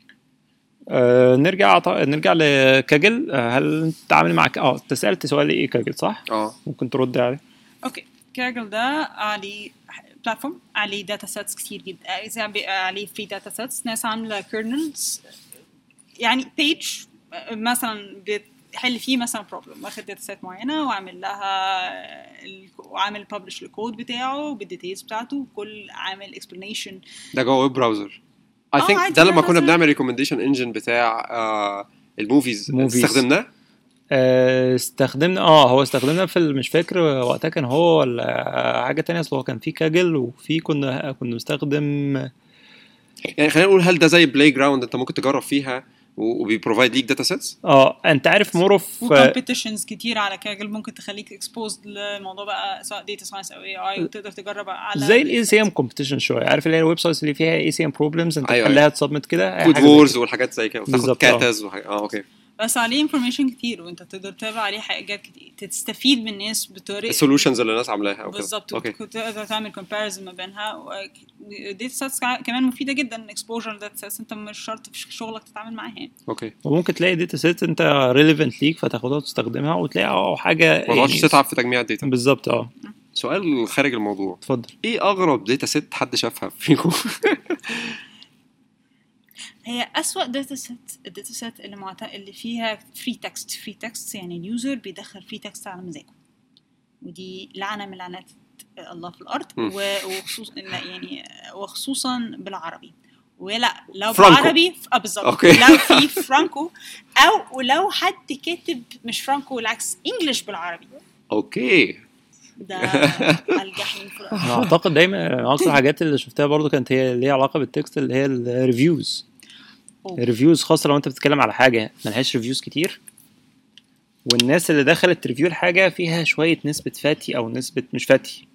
آه نرجع ط... نرجع لكاجل آه هل انت عامل معك اه انت سالت سؤال ايه كاجل صح؟ اه ممكن ترد عليه اوكي كاجل ده عليه بلاتفورم عليه داتا سيتس كتير جدا زي بي- عليه فري داتا سيتس ناس عامله كيرنلز يعني بيج مثلا بتحل فيه مثلا بروبلم واخد داتا سيت معينه وعامل لها ال- وعامل ببلش الكود بتاعه بالديتيلز بتاعته كل عامل اكسبلانيشن ده جوه ويب براوزر اي آه، ثينك عادي، ده لما web كنا browser. بنعمل ريكومنديشن انجن بتاع آه الموفيز Movies. استخدمناه آه، استخدمنا اه هو استخدمنا في ال- مش فاكر وقتها كان هو ولا حاجه تانية اصل هو كان في كاجل وفي كنا كنا بنستخدم يعني خلينا نقول هل ده زي بلاي جراوند انت ممكن تجرب فيها و- وبيبروفايد ليك داتا سيتس اه انت عارف مور اوف وكومبيتيشنز كتير على كاجل ممكن تخليك اكسبوزد للموضوع بقى سواء داتا ساينس او اي اي وتقدر تجرب على زي الاي سي ام كومبيتيشن شويه عارف اللي هي الويب سايتس اللي فيها اي سي ام بروبلمز انت أيوة، تخليها تسبمت كده أي كود حاجة زي وورز كده. والحاجات زي كده وتاخد بالظبط، آه. كاتز وحاجة. اه اوكي بس عليه انفورميشن كتير وانت تقدر تتابع عليه حاجات كتير تستفيد من الناس بطريقه السولوشنز اللي الناس عاملاها او كده بالظبط اوكي وتقدر تعمل كومباريزن ما بينها داتا سيتس كمان مفيده جدا اكسبوجر داتا سيتس انت مش شرط في شغلك تتعامل معاها اوكي وممكن تلاقي داتا سيت انت ريليفنت ليك فتاخدها وتستخدمها وتلاقي اه حاجه ما تقعدش تتعب في تجميع الداتا بالظبط اه سؤال خارج الموضوع اتفضل ايه اغرب داتا سيت حد شافها فيكم هي أسوأ داتا سيت الداتا سيت اللي معت... اللي فيها فري تكست فري تكست يعني اليوزر بيدخل فري تكست على مزاجه ودي لعنة من لعنات الله في الأرض مم. و- وخصوصا لا يعني وخصوصا بالعربي ولا لو فرانكو. بالعربي اه بالظبط أوكي. لو في فرانكو او ولو حد كاتب مش فرانكو العكس انجلش بالعربي اوكي ده الجحيم في الأرض. انا اعتقد دايما من اكتر الحاجات اللي شفتها برضو كانت هي ليها علاقه بالتكست اللي هي الريفيوز أوه. الريفيوز خاصه لو انت بتتكلم على حاجه ملهاش ريفيوز كتير والناس اللي دخلت ريفيو الحاجه فيها شويه نسبه فاتي او نسبه مش فاتي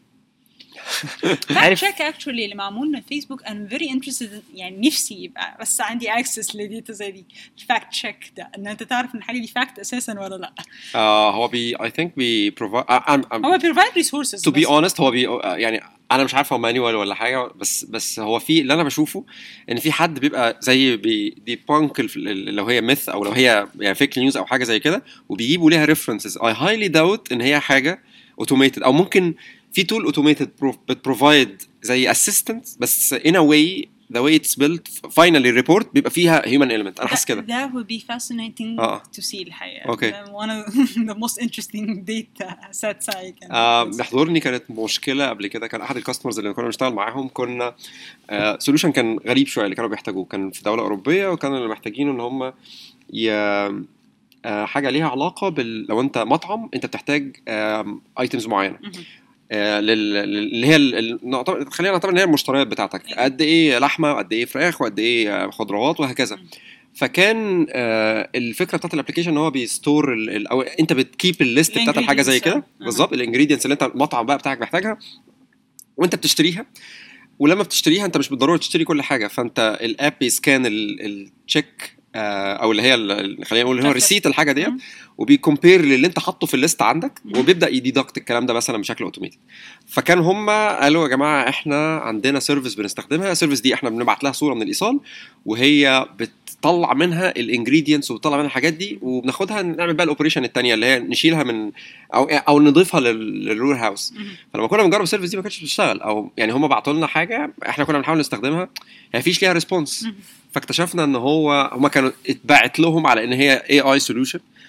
فاكت عارف تشيك اكشولي اللي معمول من فيسبوك انا فيري انترستد يعني نفسي يبقى بس عندي اكسس لديتا زي دي الفاكت تشيك ده ان انت تعرف ان الحاجه دي فاكت اساسا ولا لا آه هو بي اي ثينك بي بروفايد هو بيروفايد ريسورسز تو بي اونست هو بي يعني انا مش عارف هو مانيوال ولا حاجه بس بس هو في اللي انا بشوفه ان في حد بيبقى زي بي دي بانك لو هي ميث او لو هي يعني فيك نيوز او حاجه زي كده وبيجيبوا ليها ريفرنسز اي هايلي داوت ان هي حاجه اوتوميتد او ممكن في تول اوتوميتد بتبروفايد زي اسيستنت بس ان ا واي ذا واي اتس بيلت فاينلي الريبورت بيبقى فيها هيومن element انا حاسس كده That would be fascinating آه. to see الحقيقة. أوكي. ده One of the most interesting data sets I can. آه بيحضرني كانت مشكله قبل كده كان احد الكاستمرز اللي كنا بنشتغل معاهم كنا سوليوشن كان غريب شويه اللي كانوا بيحتاجوه كان في دوله اوروبيه وكانوا اللي محتاجينه ان هم ي... آه حاجه ليها علاقه بال... لو انت مطعم انت بتحتاج ايتمز معينه مهم. آه لل... لل- اللي هي ال... ال- نعتبر- خلينا نعتبر ان هي المشتريات بتاعتك أيوة. قد ايه لحمه وقد ايه فراخ وقد ايه آه، خضروات وهكذا مم. فكان آه الفكره بتاعت الابلكيشن ان هو بيستور ال... ال... او انت بتكيب الليست بتاعت الحاجه زي Ingredients. كده أها. بالظبط الانجريدينتس اللي انت المطعم بقى بتاعك محتاجها وانت بتشتريها ولما بتشتريها انت مش بالضروره تشتري كل حاجه فانت الاب بيسكان التشيك او اللي هي ال- خلينا نقول اللي هو Perfect. ريسيت الحاجه دي مم. وبيكومبير للي انت حاطه في الليست عندك مم. وبيبدا يديدكت الكلام ده مثلا بشكل اوتوماتيك فكان هم قالوا يا جماعه احنا عندنا سيرفيس بنستخدمها السيرفيس دي احنا بنبعت لها صوره من الايصال وهي بتطلع منها الانجريدينتس وبتطلع منها الحاجات دي وبناخدها نعمل بقى الاوبريشن الثانيه اللي هي نشيلها من او او نضيفها لل- للرور هاوس مهم. فلما كنا بنجرب السيرفيس دي ما كانتش بتشتغل او يعني هم بعتوا لنا حاجه احنا كنا بنحاول نستخدمها ما فيش ليها ريسبونس مهم. فاكتشفنا ان هو هم كانوا اتبعت لهم على ان هي اي اي سوليوشن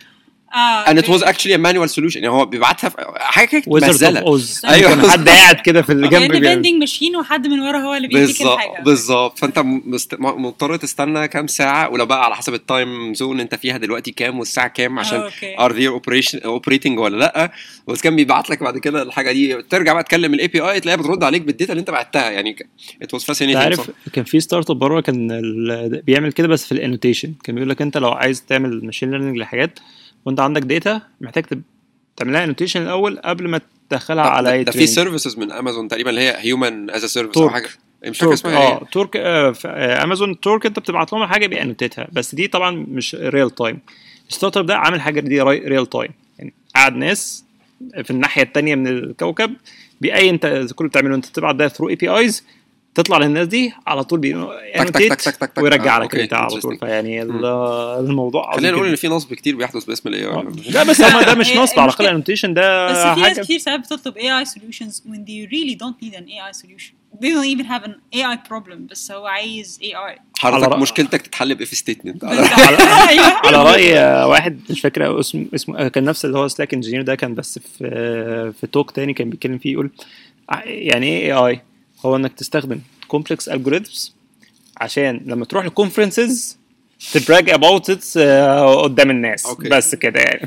اه and it was actually a manual solution يعني هو بيبعتها في حاجه كده ويزرد اوف مهزله اوز أيوة. كان حد قاعد كده في الجنب كان بيعمل- فيندنج ماشين وحد من ورا هو اللي بيديك بالظبط الحاجه بالظبط فانت مست... م- مضطر تستنى كام ساعه ولو بقى على حسب التايم زون انت فيها دلوقتي كام والساعه كام عشان أوكي. ار ذي اوبريشن اوبريتنج ولا لا بس كان بيبعت لك بعد كده الحاجه دي ترجع بقى تكلم الاي بي اي تلاقيها بترد عليك بالداتا اللي انت بعتها يعني ات واز انت فاسينيتنج عارف كان في ستارت اب بره كان ال- بيعمل كده بس في الانوتيشن كان بيقول لك انت لو عايز تعمل ماشين ليرنينج لحاجات وانت عندك داتا محتاج تب- تعملها انوتيشن الاول قبل ما تدخلها على اي ده في training. سيرفيسز من امازون تقريبا اللي هي هيومن از سيرفيس او تورك. حاجه مش فاكر تورك اسمها اه ايه تورك آه ف- آه، امازون تورك انت بتبعت لهم الحاجه بيانوتيتها بس دي طبعا مش ريل تايم الستارت اب ده عامل حاجه دي ريل تايم يعني قاعد ناس في الناحيه الثانيه من الكوكب باي انت كل اللي بتعمله انت تبعت ده ثرو اي بي ايز تطلع للناس دي على طول تك- تك- بيانوتيت تك- تك- تك. ويرجع آه، لك أوكي، البتاع على طول interesting. فيعني ال- الموضوع خلينا عظيم نقول ان جدا. في نصب كتير بيحدث باسم الاي آه. اي لا بس هو ده مش هي- نصب على الاقل المشكلة- الانوتيشن ده بس في ناس حاجه كتير ساعات بتطلب AI solutions when they really don't need an AI solution. They don't even have an AI problem بس هو عايز AI. حضرتك على رأ- مشكلتك تتحل باف ستيتمنت ايوه على راي آه، واحد مش فاكر اسمه اسمه آه، كان نفس اللي هو سلاك انجينير ده كان بس في آه، في توك تاني كان بيتكلم فيه يقول ع- يعني ايه اي اي هو انك تستخدم كومبلكس الجوريثمز عشان لما تروح لكونفرنسز تبراج اباوت ات قدام الناس أوكي. بس كده يعني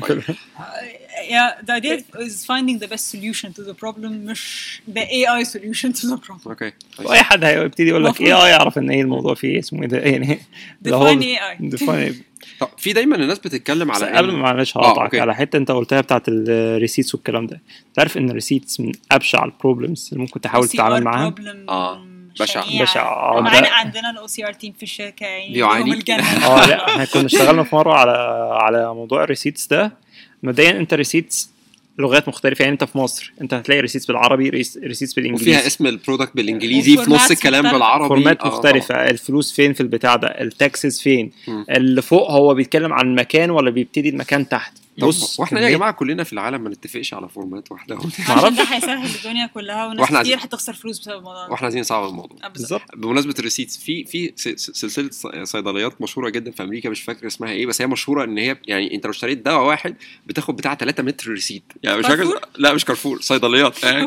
yeah the idea is finding the best solution to the problem مش the AI solution to the problem. اوكي واي حد هيبتدي يقول لك اي المفروض- اي يعرف ان ايه الموضوع فيه اسمه ايه ده يعني اللي هو- Define AI. define طب في دايما الناس بتتكلم بس على قبل إن- ما معلش آه، هقطعك أوكي. على حته انت قلتها بتاعت الريسيتس والكلام ده انت عارف ان الريسيتس من ابشع البروبلمز اللي ممكن تحاول OCR تتعامل معاها problem آه، بشع. شنيعة. بشع. آه، معانا ده- عندنا الاو سي ار تيم في الشركه يعني بيعاني. يوم الجنة. اه لا احنا كنا اشتغلنا في مره على على موضوع الريسيتس ده مبدئيا انت ريسيتس لغات مختلفه يعني انت في مصر انت هتلاقي ريسيتس بالعربي ريسيتس بالانجليزي وفيها اسم البرودكت بالانجليزي في نص وفورماتس الكلام مختلفة. بالعربي فورمات آه، مختلفة الفلوس فين في البتاع ده التاكسز فين مم. اللي فوق هو بيتكلم عن المكان ولا بيبتدي المكان تحت طب بص واحنا ليه يا كمية- جماعه كلنا في العالم ما نتفقش على فورمات واحده عشان ده هيسهل الدنيا كلها وناس وإحنا كتير عايزين- هتخسر فلوس بسبب الموضوع ده واحنا عايزين نصعب الموضوع آه، بالظبط بالظبط بمناسبه الريسيتس في في س- س- سلسله ص- صيدليات مشهوره جدا في امريكا مش فاكر اسمها ايه بس هي مشهوره ان هي يعني انت لو اشتريت دواء واحد بتاخد بتاع 3 متر ريسيت يعني مش فاكر كارفور؟ لا مش كارفور صيدليات آه،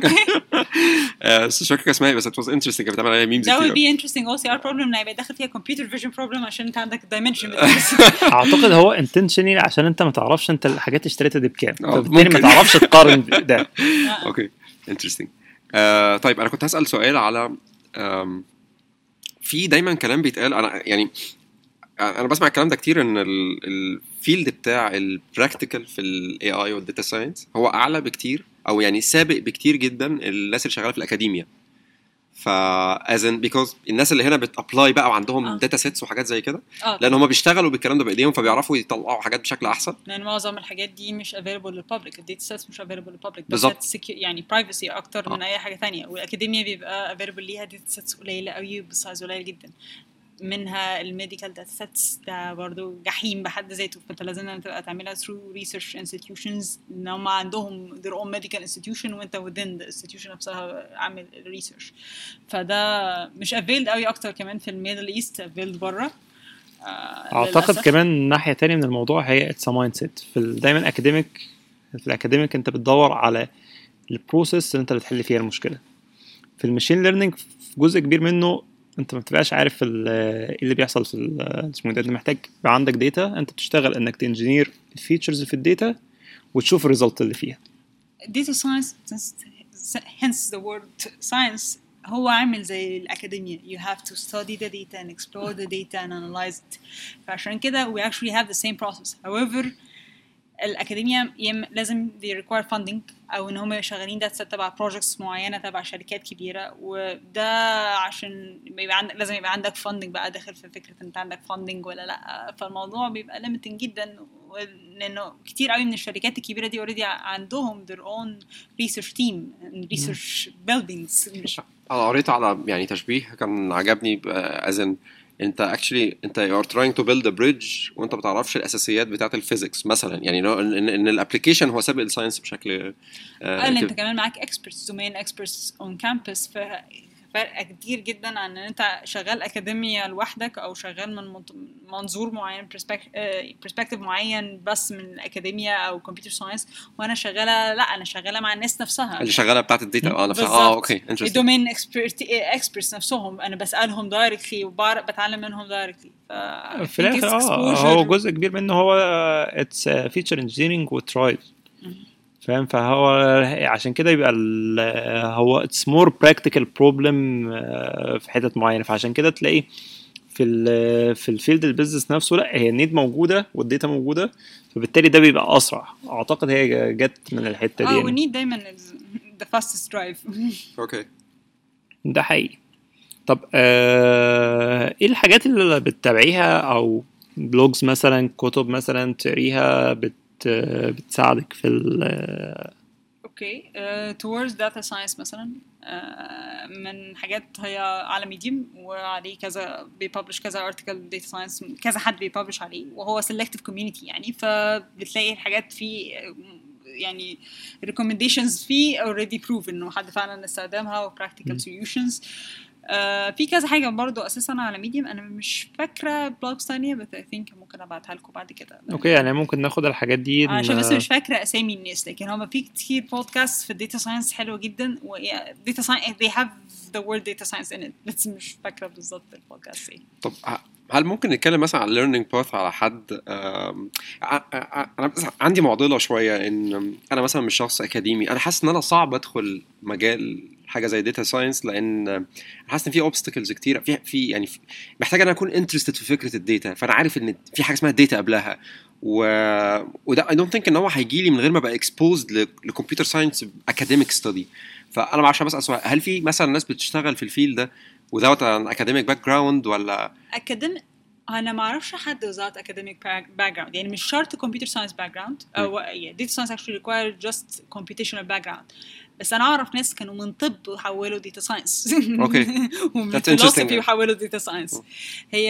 آه، بس مش فاكر اسمها ايه بس ات واز انترستنج كانت بتعمل عليها ميمز ده will كتير be interesting OCR problem ان هيبقى داخل فيها computer vision problem عشان انت عندك dimension اعتقد هو انتشنالي عشان انت ما تعرفش انت الحاجات اللي اشتريتها دي بكام آه، فبالتالي ما ممكن. تعرفش تقارن ده اوكي انترستنج آه طيب انا كنت هسال سؤال على آم، في دايما كلام بيتقال انا يعني انا بسمع الكلام ده كتير ان ال- الفيلد بتاع البراكتيكال في الاي اي والداتا ساينس هو اعلى بكتير او يعني سابق بكتير جدا الناس اللي شغاله في الاكاديميا ف as in because الناس اللي هنا بتابلاي بقى وعندهم آه. داتا سيتس وحاجات زي كده اه لان هم بيشتغلوا بالكلام ده بايديهم فبيعرفوا يطلعوا حاجات بشكل احسن لان معظم الحاجات دي مش available للبابليك الداتا سيتس مش available للبابليك بالظبط. يعني privacy اكتر من آه. اي حاجه ثانيه والاكاديميا بيبقى available ليها داتا سيتس قليله قوي بسايز قليل جدا منها الميديكال داتا سيتس ده برضو جحيم بحد ذاته فانت لازم تبقى تعملها through research institutions ان هم عندهم their own medical institution وانت within the institution نفسها عامل research فده مش availed قوي اكتر كمان في الميدل ايست availed بره آه، اعتقد للأسف. كمان ناحيه تانية من الموضوع هي اتس مايند سيت في ال- دايما اكاديميك في الاكاديميك انت بتدور على البروسيس اللي انت بتحل فيها المشكله في الماشين ليرنينج في جزء كبير منه انت ما بتبقاش عارف ال- ايه اللي بيحصل في ال- اسمه إيه ده انت محتاج يبقى عندك داتا انت بتشتغل انك تنجينير الفيتشرز في الداتا وتشوف الريزلت اللي فيها data science hence the word science هو عامل زي الأكاديمية you have to study the data and explore the data and analyze it فعشان كده we actually have the same process however الأكاديمية يم لازم they require funding أو إن هم شغالين ده تبع projects معينة تبع شركات كبيرة وده عشان بيبقى عندك لازم يبقى عندك funding بقى داخل في فكرة إن أنت عندك funding ولا لأ فالموضوع بيبقى limiting جدا و- لأنه كتير قوي من الشركات الكبيرة دي already عندهم their own research team and research buildings مش انا قريت على يعني تشبيه كان عجبني ازن انت اكشلي انت يو ار تراينج تو بيلد ا بريدج وانت ما بتعرفش الاساسيات بتاعت الفيزيكس مثلا يعني لو ان, إن- ان الابلكيشن هو سابق الساينس بشكل آه، قال انت كده. كمان معاك experts domain experts on campus ف... فرق كتير جدا عن ان انت شغال اكاديميا لوحدك او شغال من منط- منظور معين برسبكتيف معين بس من الاكاديميا او كمبيوتر ساينس وانا شغاله لا انا شغاله مع الناس نفسها اللي شغاله بتاعت الداتا اه نفسها اه بالظبط. اوكي انترستنج الدومين اكسبرتس نفسهم انا بسالهم دايركتلي وبتعلم منهم دايركتلي في الاخر اه هو جزء كبير منه هو اتس فيتشر انجينيرنج وترايل فاهم فهو عشان كده يبقى ال- هو اتس مور براكتيكال بروبلم في حتت معينه فعشان كده تلاقي في ال في الفيلد البيزنس نفسه لا هي النيد موجوده والداتا موجوده فبالتالي ده بيبقى اسرع اعتقد هي جت من الحته دي اه يعني. والنيد دايما ذا فاستست درايف اوكي ده حقيقي طب آه ايه الحاجات اللي بتتابعيها او بلوجز مثلا كتب مثلا تقريها بت بتساعدك في ال اوكي towards data science مثلا آه، من حاجات هي على ميديم وعليه كذا بيببلش كذا ارتكل داتا ساينس كذا حد بيببلش عليه وهو selective community يعني فبتلاقي الحاجات فيه آه، يعني recommendations فيه already proven انه حد فعلا استخدمها و practical solutions آه، في كذا حاجة برضو أساسا على ميديم أنا مش فاكرة بلوجز تانية بس I think ممكن أبعتها لكم بعد كده اوكي يعني ممكن ناخد الحاجات دي عشان بس ن- مش فاكره اسامي الناس لكن هما في كتير بودكاست في الداتا ساينس حلوه جدا و داتا ساينس they have the word data science in it بس مش فاكره بالظبط البودكاست ايه طب ه- هل ممكن نتكلم مثلا عن learning path على حد آم، ع- ع- انا بس عندي معضله شويه ان انا مثلا مش شخص اكاديمي انا حاسس ان انا صعب ادخل مجال حاجه زي داتا ساينس لان أنا حاسس ان في اوبستكلز كتير في في يعني في- محتاج انا اكون انترستد في فكره الداتا فانا عارف ان في حاجه اسمها داتا قبلها و... وده اي دونت ثينك ان هو هيجي لي من غير ما ابقى اكسبوزد لكمبيوتر ساينس اكاديميك ستدي فانا عشان بسال سؤال هل في مثلا ناس بتشتغل في الفيل ده without an academic background ولا اكاديميك انا ما اعرفش حد without academic باك جراوند يعني مش شرط computer science background او yeah, data science actually require just computational background بس انا اعرف ناس كانوا من طب وحولوا داتا ساينس Okay. ومن That's interesting. philosophy وحولوا داتا ساينس هي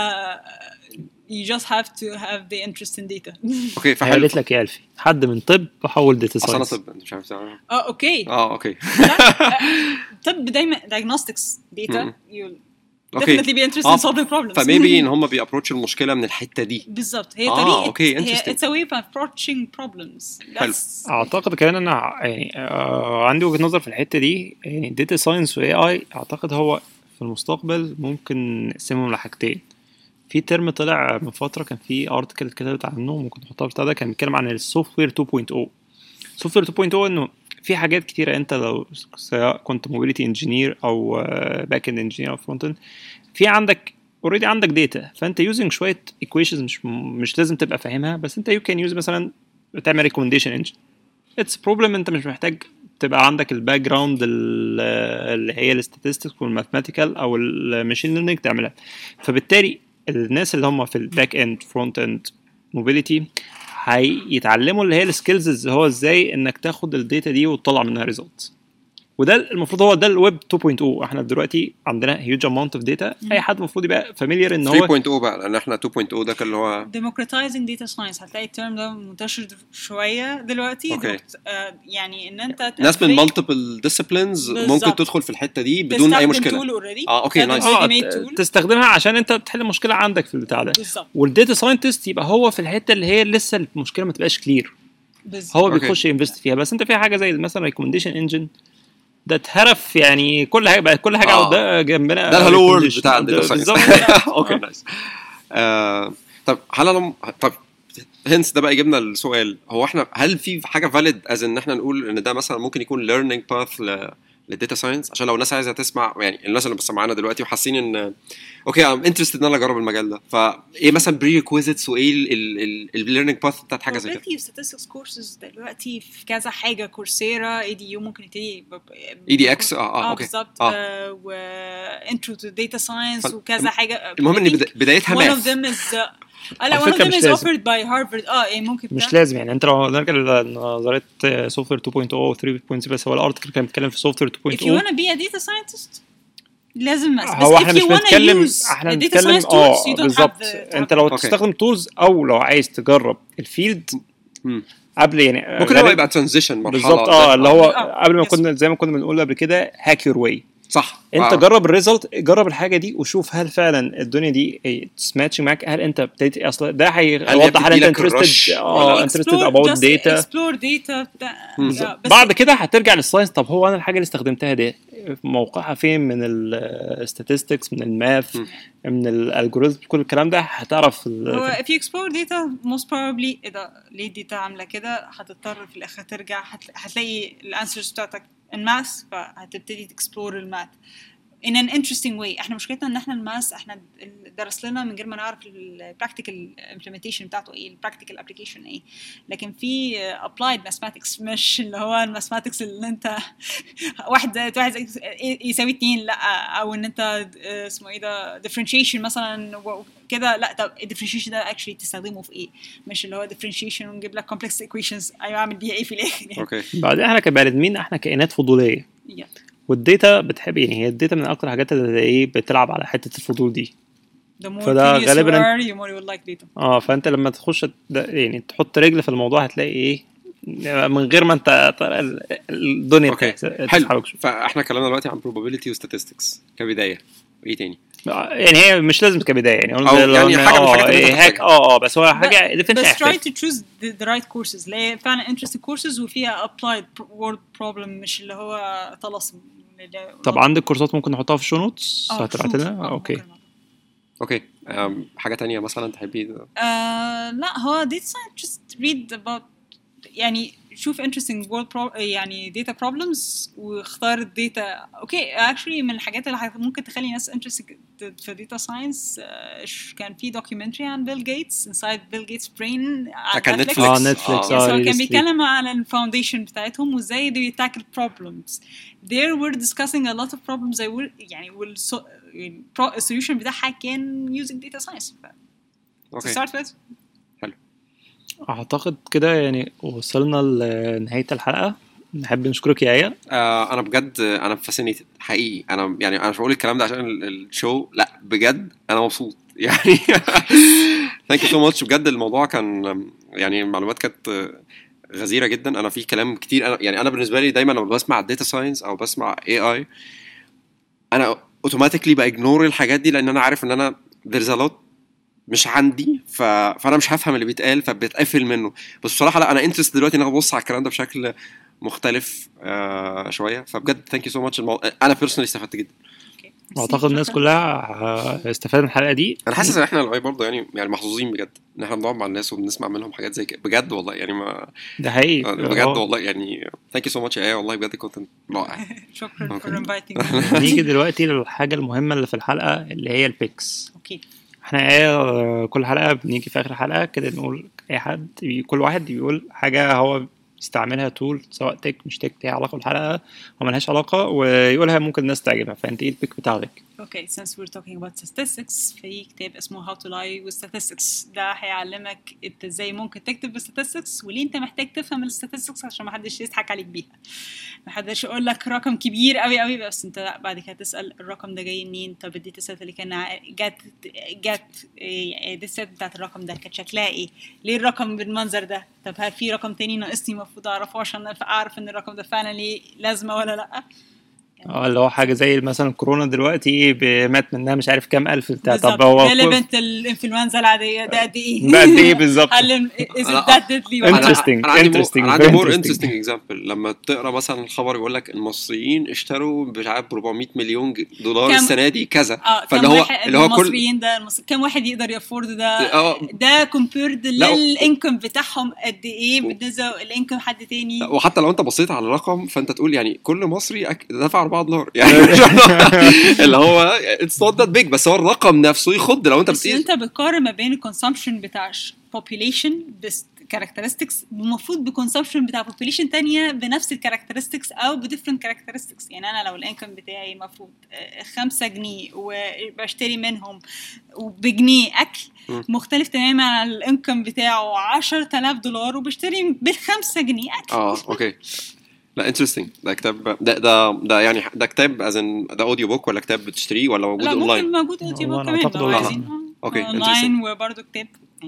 you just have to have the interest in data اوكي هي فحلو قالت لك يا الفي حد من طب حول داتا اصل انا ساينس طب انت مش عارف تعمل. اه اوكي اه اوكي طب دايما diagnostics data مم. you'll اوكي definitely be interested آه، in solving problems فميبي ان هم بيابروتش المشكله من الحته دي بالظبط هي آه، طريقه أوكي، هي interesting. it's a way of approaching problems حلو. That's- اعتقد كمان انا يعني آه عندي وجهه نظر في الحته دي يعني داتا ساينس واي اي اعتقد هو في المستقبل ممكن نقسمهم لحاجتين في ترم طلع من فتره كان في ارتكل اتكتبت عنه ممكن نحطها بتاع ده كان بيتكلم عن السوفت وير 2.0 سوفت وير 2.0 انه في حاجات كتيره انت لو سواء كنت موبيليتي انجينير او باك اند انجينير او فرونت اند في عندك اوريدي عندك داتا فانت يوزنج شويه ايكويشنز مش مش لازم تبقى فاهمها بس انت يو كان يوز مثلا تعمل ريكومنديشن انجن اتس بروبلم انت مش محتاج تبقى عندك الباك جراوند اللي هي الاستاتستكس والماثماتيكال او الماشين ليرنينج تعملها فبالتالي الناس اللي هم في الباك اند فرونت اند موبيليتي هيتعلموا اللي هي السكيلز اللي هو ازاي انك تاخد الداتا دي وتطلع منها ريزلتس وده المفروض هو ده الويب 2.0 احنا دلوقتي عندنا هيوج اماونت اوف داتا اي حد المفروض يبقى فاميليار ان هو 3.0 بقى لان احنا 2.0 ده كان اللي هو democratizing data science هتلاقي الترم ده منتشر شويه دلوقتي أوكي. دكت- آه، يعني ان انت ناس من تأفريج- مالتيبل ديسيبلينز ممكن بالظبط. تدخل في الحته دي بدون اي تستخدم مشكله tool already. اه اوكي تستخدم نايس اه ready-made ت- tool. تستخدمها عشان انت تحل مشكله عندك في البتاع ده بالظبط والداتا ساينتست يبقى هو في الحته اللي هي لسه المشكله ما تبقاش كلير بالظبط هو أوكي. بيخش ينفست فيها بس انت في حاجه زي مثلا ريكومنديشن انجن ده اتهرف يعني كل حاجه بقت كل حاجه آه. قدام جنبنا ده الهالو وورلد recommendation. بتاع ده- الداتا ساينس بالظبط اوكي نايس آه، طب هل انا طب هنس ده بقى يجيبنا السؤال هو احنا هل في حاجه فاليد از ان احنا نقول ان ده مثلا ممكن يكون ليرنينج باث للداتا ساينس عشان لو الناس عايزه تسمع يعني الناس اللي بس معانا دلوقتي وحاسين ان اوكي ام انترستد ان انا اجرب المجال ده فايه مثلا بري ريكويزيتس وايه الليرنينج باث بتاعت حاجه زي كده already statistics courses دلوقتي في كذا حاجه كورسيرا اي دي يو ممكن يبتدي EDX آه، آه، اه أوكي. بالظبط آه. آه، و intro to data science فال- وكذا حاجه المهم ان I think بدا- بدايتها one of ماث them is uh, لا على one of فكرة them مش is لازم. offered by Harvard اه يعني ممكن مش بتاع- لازم يعني انت لو نرجع لنظريه سوفت وير 2.0 و 3.0 بس هو الارتكل كان بيتكلم في سوفت وير if you 2.0 wanna be a data scientist لازم بس هو بس احنا if مش you wanna بنتكلم use احنا the data بنتكلم science اه tools you don't بالظبط have the- انت لو أوكي. تستخدم تولز او لو عايز تجرب الفيلد مم. قبل يعني ممكن غالباً- هو يبقى ترانزيشن مرحله بالظبط اه اللي هو آه، قبل ما yes. كنا زي ما كنا بنقول قبل كده هاك يور واي صح انت آه. جرب الريزلت جرب الحاجه دي وشوف هل فعلا الدنيا دي ماتش معاك هل انت ابتديت اصلا ده هيوضح هل انت بتديلك الرش انترستد اه انترستد اباوت داتا اكسبلور داتا بعد كده هترجع للساينس طب هو انا الحاجه اللي استخدمتها دي موقعها فين من الستاتستكس من الماث مم. من الالجوريزم كل الكلام ده هتعرف ال- هو if you explore data most probably اذا ليه الداتا عامله كده هتضطر في الاخر ترجع هت- هتلاقي الانسرز بتاعتك الماث فهتبتدي تكسبلور الماث in an interesting way احنا مشكلتنا ان احنا الماث احنا درس لنا من غير ما نعرف البراكتيكال implementation بتاعته ايه البراكتيكال ابلكيشن ايه لكن في applied mathematics مش اللي هو الماثماتكس اللي انت واحد زائد واحد زائد يساوي اتنين لا او ان انت اسمه ايه ده differentiation مثلا كده لا طب الديفرنشيشن ده اكشلي تستخدمه في ايه مش اللي هو differentiation ونجيب لك complex equations ايوه اعمل بيها ايه في الاخر يعني اوكي بعدين احنا كبني ادمين احنا كائنات فضوليه Yeah. والداتا بتحب يعني هي الداتا من اكتر الحاجات اللي ايه بتلعب على حته الفضول دي The more فده curious غالباً- you are, the more you will like data. اه فانت لما تخش ده- يعني تحط رجل في الموضوع هتلاقي ايه من غير ما انت ال- الدنيا اوكي تحس- حلو تسحبك شوية. فاحنا اتكلمنا دلوقتي عن probability و statistics كبدايه ايه تاني؟ يعني هي مش لازم كبدايه يعني قلنا أو لو يعني إن حاجة من اه الحاجات اللي أنت إيه هيك محتاجها. اه اه بس هو حاجه بس ديفنس try to choose the, the right courses اللي هي فعلا interesting courses وفيها applied pr- world problem مش اللي هو طلاسم اللي- طب عندك كورسات ممكن نحطها في الشو نوتس آه، هتبعت shoot. لنا آه، اوكي ممكن. اوكي أم، حاجه تانية مثلا تحبي آه لا هو data science just read about يعني شوف interesting world pro يعني data problems واختار الداتا اوكي actually من الحاجات اللي هت- ممكن تخلي ناس interested في data science آه، ش- كان في documentary عن بيل جيتس inside بيل جيتس brain على كان Netflix. نتفليكس اه نتفليكس Yes, اه هو كان recently. بيتكلم عن الفاونديشن بتاعتهم وازاي they tackle problems. There we're discussing a lot of problems they were يعني وال يعني pro- السوليوشن بتاعها كان using data science. ف- to اوكي start with اعتقد كده يعني وصلنا لنهايه الحلقه نحب نشكرك يا ايه آه انا بجد انا فاسينيتد حقيقي انا يعني انا مش بقول الكلام ده عشان ال- الشو لا بجد انا مبسوط يعني ثانك يو سو ماتش بجد الموضوع كان يعني المعلومات كانت آه، غزيره جدا انا في كلام كتير أنا يعني انا بالنسبه لي دايما لما بسمع داتا ساينس او بسمع اي اي انا اوتوماتيكلي باجنور الحاجات دي لان انا عارف ان انا there's a lot مش عندي ف... فانا مش هفهم اللي بيتقال فبتقفل منه بس بصراحه لا انا انترست دلوقتي ان انا ابص على الكلام ده بشكل مختلف آه شويه فبجد ثانك يو سو ماتش انا بيرسونالي استفدت جدا Okay. اعتقد الناس شكراً. كلها استفادت من الحلقه دي انا حاسس ان احنا لغايه برضه يعني يعني محظوظين بجد ان احنا بنقعد مع الناس وبنسمع منهم حاجات زي كده بجد والله يعني ما ده حقيقي بجد هو- والله يعني ثانك يو سو ماتش يا والله بجد كنت رائع شكرا Okay. for inviting me. نيجي دلوقتي للحاجه المهمه اللي في الحلقه اللي هي البيكس اوكي احنا ايه كل حلقه بنيجي في اخر الحلقه كده نقول اي حد بي- كل واحد بيقول حاجه هو بيستعملها طول سواء تك مش تك ليها علاقه بالحلقه او ملهاش علاقه ويقولها ممكن الناس تعجبها فانت ايه البيك بتاعتك اوكي since we're talking about statistics في كتاب اسمه How to Lie with Statistics ده هيعلمك انت ازاي ممكن تكتب بالستاتستكس وليه انت محتاج تفهم الستاتستكس عشان محدش يضحك عليك بيها محدش يقول لك رقم كبير قوي قوي بس انت لا بعد كده تسال الرقم ده جاي منين طب الداتا سيت اللي كان ع- جت جت الداتا سيت بتاعت الرقم ده كانت شكلها ايه ليه الرقم بالمنظر ده طب هل في رقم تاني ناقصني المفروض اعرفه عشان اعرف ان الرقم ده فعلا ليه لازمه ولا لا اه اللي هو حاجه زي مثلا كورونا دلوقتي ب- مات منها مش عارف كام الف بتاع بالظبط طب هو كل- relevant الانفلونزا العاديه ده قد ايه؟ ده قد ايه بالظبط هل is it أنا- that deadly ولا Interest- لا؟ Interesting, انا عندي interesting, انا عندي very مور interesting. انترستنج اكزامبل لما تقرا مثلا الخبر يقول لك المصريين اشتروا مش عارف ب 400 مليون ج- دولار كم- السنه دي كذا اه فاللي كم هو واحد اللي هو كل المصريين ده المص... كم واحد يقدر يفورد ده اه ده كومبيرد لا، و- للانكم بتاعهم قد ايه بالنسبه للانكم حد تاني وحتى لو انت بصيت على الرقم فانت تقول يعني كل مصري أك... دفع 4 دولار يعني مش- اللي هو اتس نوت ذات بيج بس هو الرقم نفسه يخض لو انت بس بتقيس انت بتقارن ما بين الكونسومشن بتاع population بس كاركترستكس المفروض بكونسومشن بتاع population تانية بنفس الكاركترستكس او بديفرنت كاركترستكس يعني انا لو الانكم بتاعي المفروض آه، خمسة جنيه وبشتري منهم وبجنيه اكل م. مختلف تماما عن الانكم بتاعه 10000 دولار وبشتري بالخمسة جنيه اكل اه اوكي لا انترستنج ده كتاب ده ده ده يعني ده كتاب از ان ده اوديو بوك ولا كتاب بتشتريه ولا موجود لا اونلاين ممكن موجود اوديو هو بوك أنا كمان أعتقد لو online. عايزين اوكي، اونلاين وبرضه كتاب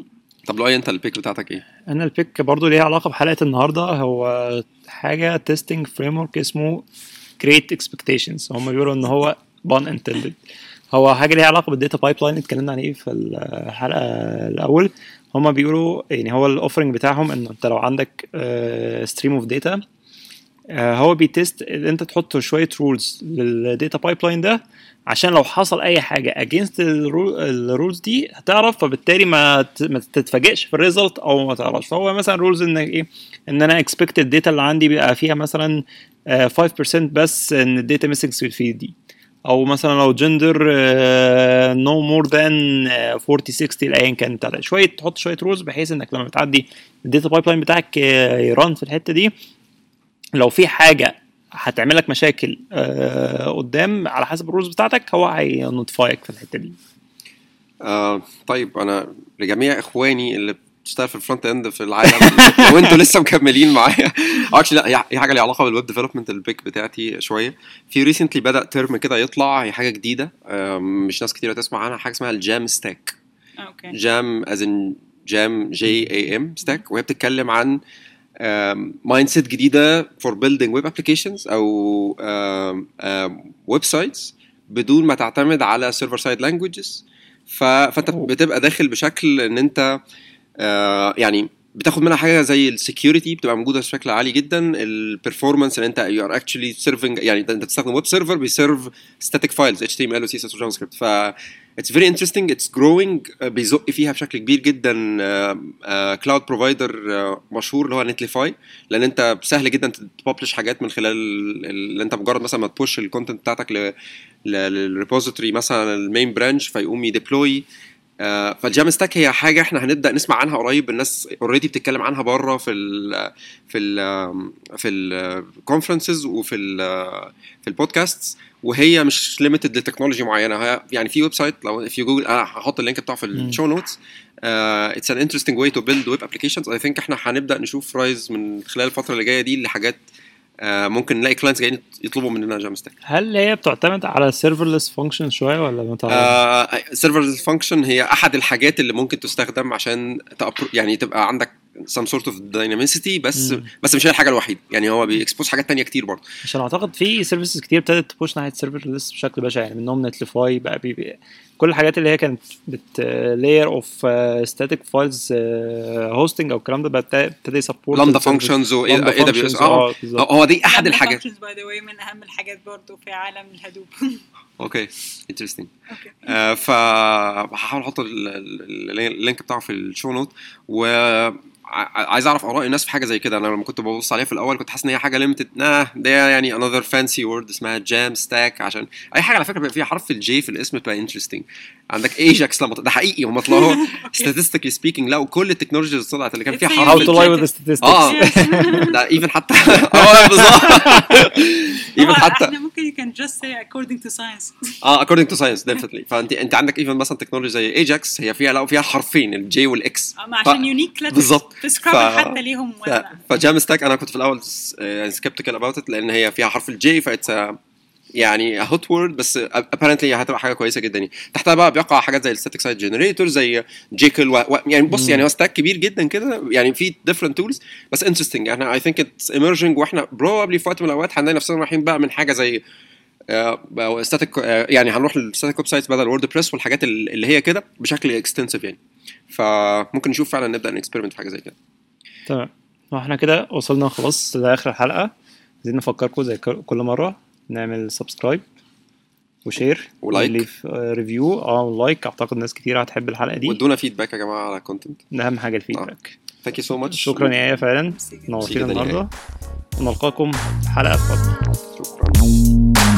طب لو انت البيك بتاعتك ايه؟ انا البيك برضو ليها علاقه بحلقه النهارده هو حاجه تيستنج فريم ورك اسمه create expectations هم بيقولوا ان هو pun intended هو حاجه ليها علاقه بالداتا بايب لاين اتكلمنا عن ايه في الحلقه الاول هم بيقولوا يعني هو الاوفرنج بتاعهم ان انت لو عندك ستريم اوف داتا هو بيتست ان انت تحط شويه رولز للداتا بايب لاين ده عشان لو حصل اي حاجه اجينست الرولز دي هتعرف فبالتالي ما ت- ما تتفاجئش في الريزلت او ما تعرفش فهو مثلا رولز ان ايه ان انا اكسبكت الداتا اللي عندي بيبقى فيها مثلا آه، 5% بس ان الداتا ميسنج في الفيد دي او مثلا لو جندر نو مور ذان 40 60 ايا كان بتاع ده. شويه تحط شويه رولز بحيث انك لما بتعدي الداتا بايب لاين بتاعك آه، يران في الحته دي لو في حاجه هتعمل لك مشاكل آه، قدام على حسب الرولز بتاعتك هو هينوتفايك في الحته دي آه طيب انا لجميع اخواني اللي بتشتغل في الفرونت اند في العالم وانتوا لسه مكملين معايا اكشلي لا هي- هي حاجه ليها علاقه بالويب ديفلوبمنت البيك بتاعتي شويه في ريسنتلي بدا ترم كده يطلع هي حاجه جديده آه مش ناس كتير تسمع عنها حاجه اسمها الجام ستاك اوكي جام از ان جام جي اي ام ستاك وهي بتتكلم عن مايند سيت جديده فور بيلدينج ويب ابلكيشنز او ويب سايتس بدون ما تعتمد على سيرفر سايد لانجويجز فانت أوه. بتبقى داخل بشكل ان انت آه، يعني بتاخد منها حاجه زي السكيورتي بتبقى موجوده بشكل عالي جدا البرفورمانس ان انت يو ار اكشلي سيرفنج يعني انت بتستخدم ويب سيرفر بيسيرف ستاتيك فايلز اتش تي ام ال وسي اس اس وجافا سكريبت ف اتس فيري انترستنج اتس جروينج بيزق فيها بشكل كبير جدا كلاود بروفايدر مشهور اللي هو نتليفاي لان انت سهل جدا تببلش حاجات من خلال اللي انت مجرد مثلا ما تبوش الكونتنت بتاعتك ل- ل- للريبوزيتوري مثلا المين برانش فيقوم يديبلوي آه، فالجام ستاك هي حاجه احنا هنبدا نسمع عنها قريب الناس اوريدي بتتكلم عنها بره في ال في ال في الكونفرنسز وفي ال في البودكاست وهي مش ليميتد لتكنولوجي معينه هي يعني في ويب سايت لو في جوجل انا هحط اللينك بتاعه في مم. الشو نوتس اتس ان انترستنج واي تو بيلد ويب ابلكيشنز اي ثينك احنا هنبدا نشوف رايز من خلال الفتره اللي جايه دي لحاجات آه، ممكن نلاقي كلاينتس جايين يطلبوا مننا جام ستاك هل هي بتعتمد على سيرفرلس فانكشن شويه ولا ما تعرفش؟ سيرفر فانكشن هي احد الحاجات اللي ممكن تستخدم عشان تأبر يعني تبقى عندك some sort of dynamicity بس مم. بس مش هي الحاجه الوحيده يعني هو بيكسبوز حاجات تانية كتير برضه عشان اعتقد في سيرفيسز كتير ابتدت تبوش ناحيه سيرفرلس بشكل بشع يعني منهم نتليفاي بقى بي بي كل الحاجات اللي هي كانت بت لاير اوف ستاتيك فايلز هوستنج او الكلام ده بقى ابتدى- ابتدى يسبورت لامدا فانكشنز و اي دبليو اس اه بالظبط هو دي احد الحاجات باي ذا واي من اهم الحاجات برضو في عالم الهدوب اوكي انترستنج اوكي آه، فهحاول احط ال- ال- اللينك بتاعه في الشو نوت و ع- عايز اعرف اراء الناس في حاجه زي كده انا لما كنت ببص عليها في الاول كنت حاسس ان هي حاجه ليمتد nah ده يعني another fancy word اسمها جام ستاك عشان اي حاجه على فكره بيبقى فيها حرف الجي في الاسم بتبقى انترستنج عندك ايجاكس لما ط- ده حقيقي هم طلعوا statistically speaking لقوا كل التكنولوجيز اللي طلعت اللي كان فيها It's a حرف هاو تو لاي الجي وذ statistics اه ده ايفن حتى اه بالظبط ايفن هو حتى احنا ممكن you can just say according to science اه according to science definitely فانت انت عندك ايفن مثلا تكنولوجي زي ايجاكس هي فيها لو فيها حرفين الجي والاكس أما عشان يونيك بالظبط. في سكرابل ف- حتى ليهم ولا فجام ستاك انا كنت في الاول س- يعني سكيبتيكال اباوت ات لان هي فيها حرف الجي فايتس يعني هوت وورد بس ابارنتلي هتبقى حاجه كويسه جدا يعني تحتها بقى بيقع حاجات زي الستاتيك سايت جنريتور زي جيكل و... و... يعني بص مم. يعني هو ستاك كبير جدا كده يعني في ديفرنت تولز بس انترستنج احنا اي ثينك اتس ايمرجنج واحنا بروبلي في وقت من الاوقات هنلاقي نفسنا رايحين بقى من حاجه زي ستاتيك يعني هنروح للستاتيك ويب سايتس بدل وورد بريس والحاجات ال- اللي هي كده بشكل اكستنسيف يعني فممكن نشوف فعلا نبدا نكسبيرمنت في حاجه زي كده تمام واحنا كده وصلنا خلاص لاخر الحلقه عايزين نفكركم زي ك- كل مره نعمل سبسكرايب وشير ولايك. ريفيو اه ولايك اعتقد ناس كتير هتحب الحلقه دي وادونا فيدباك يا جماعه على كونتنت ده اهم حاجه الفيدباك ثانك يو سو ماتش شكرا يا ايه فعلا Merci. نورتينا جدا يا آية. النهارده ونلقاكم في حلقه قادمه شكرا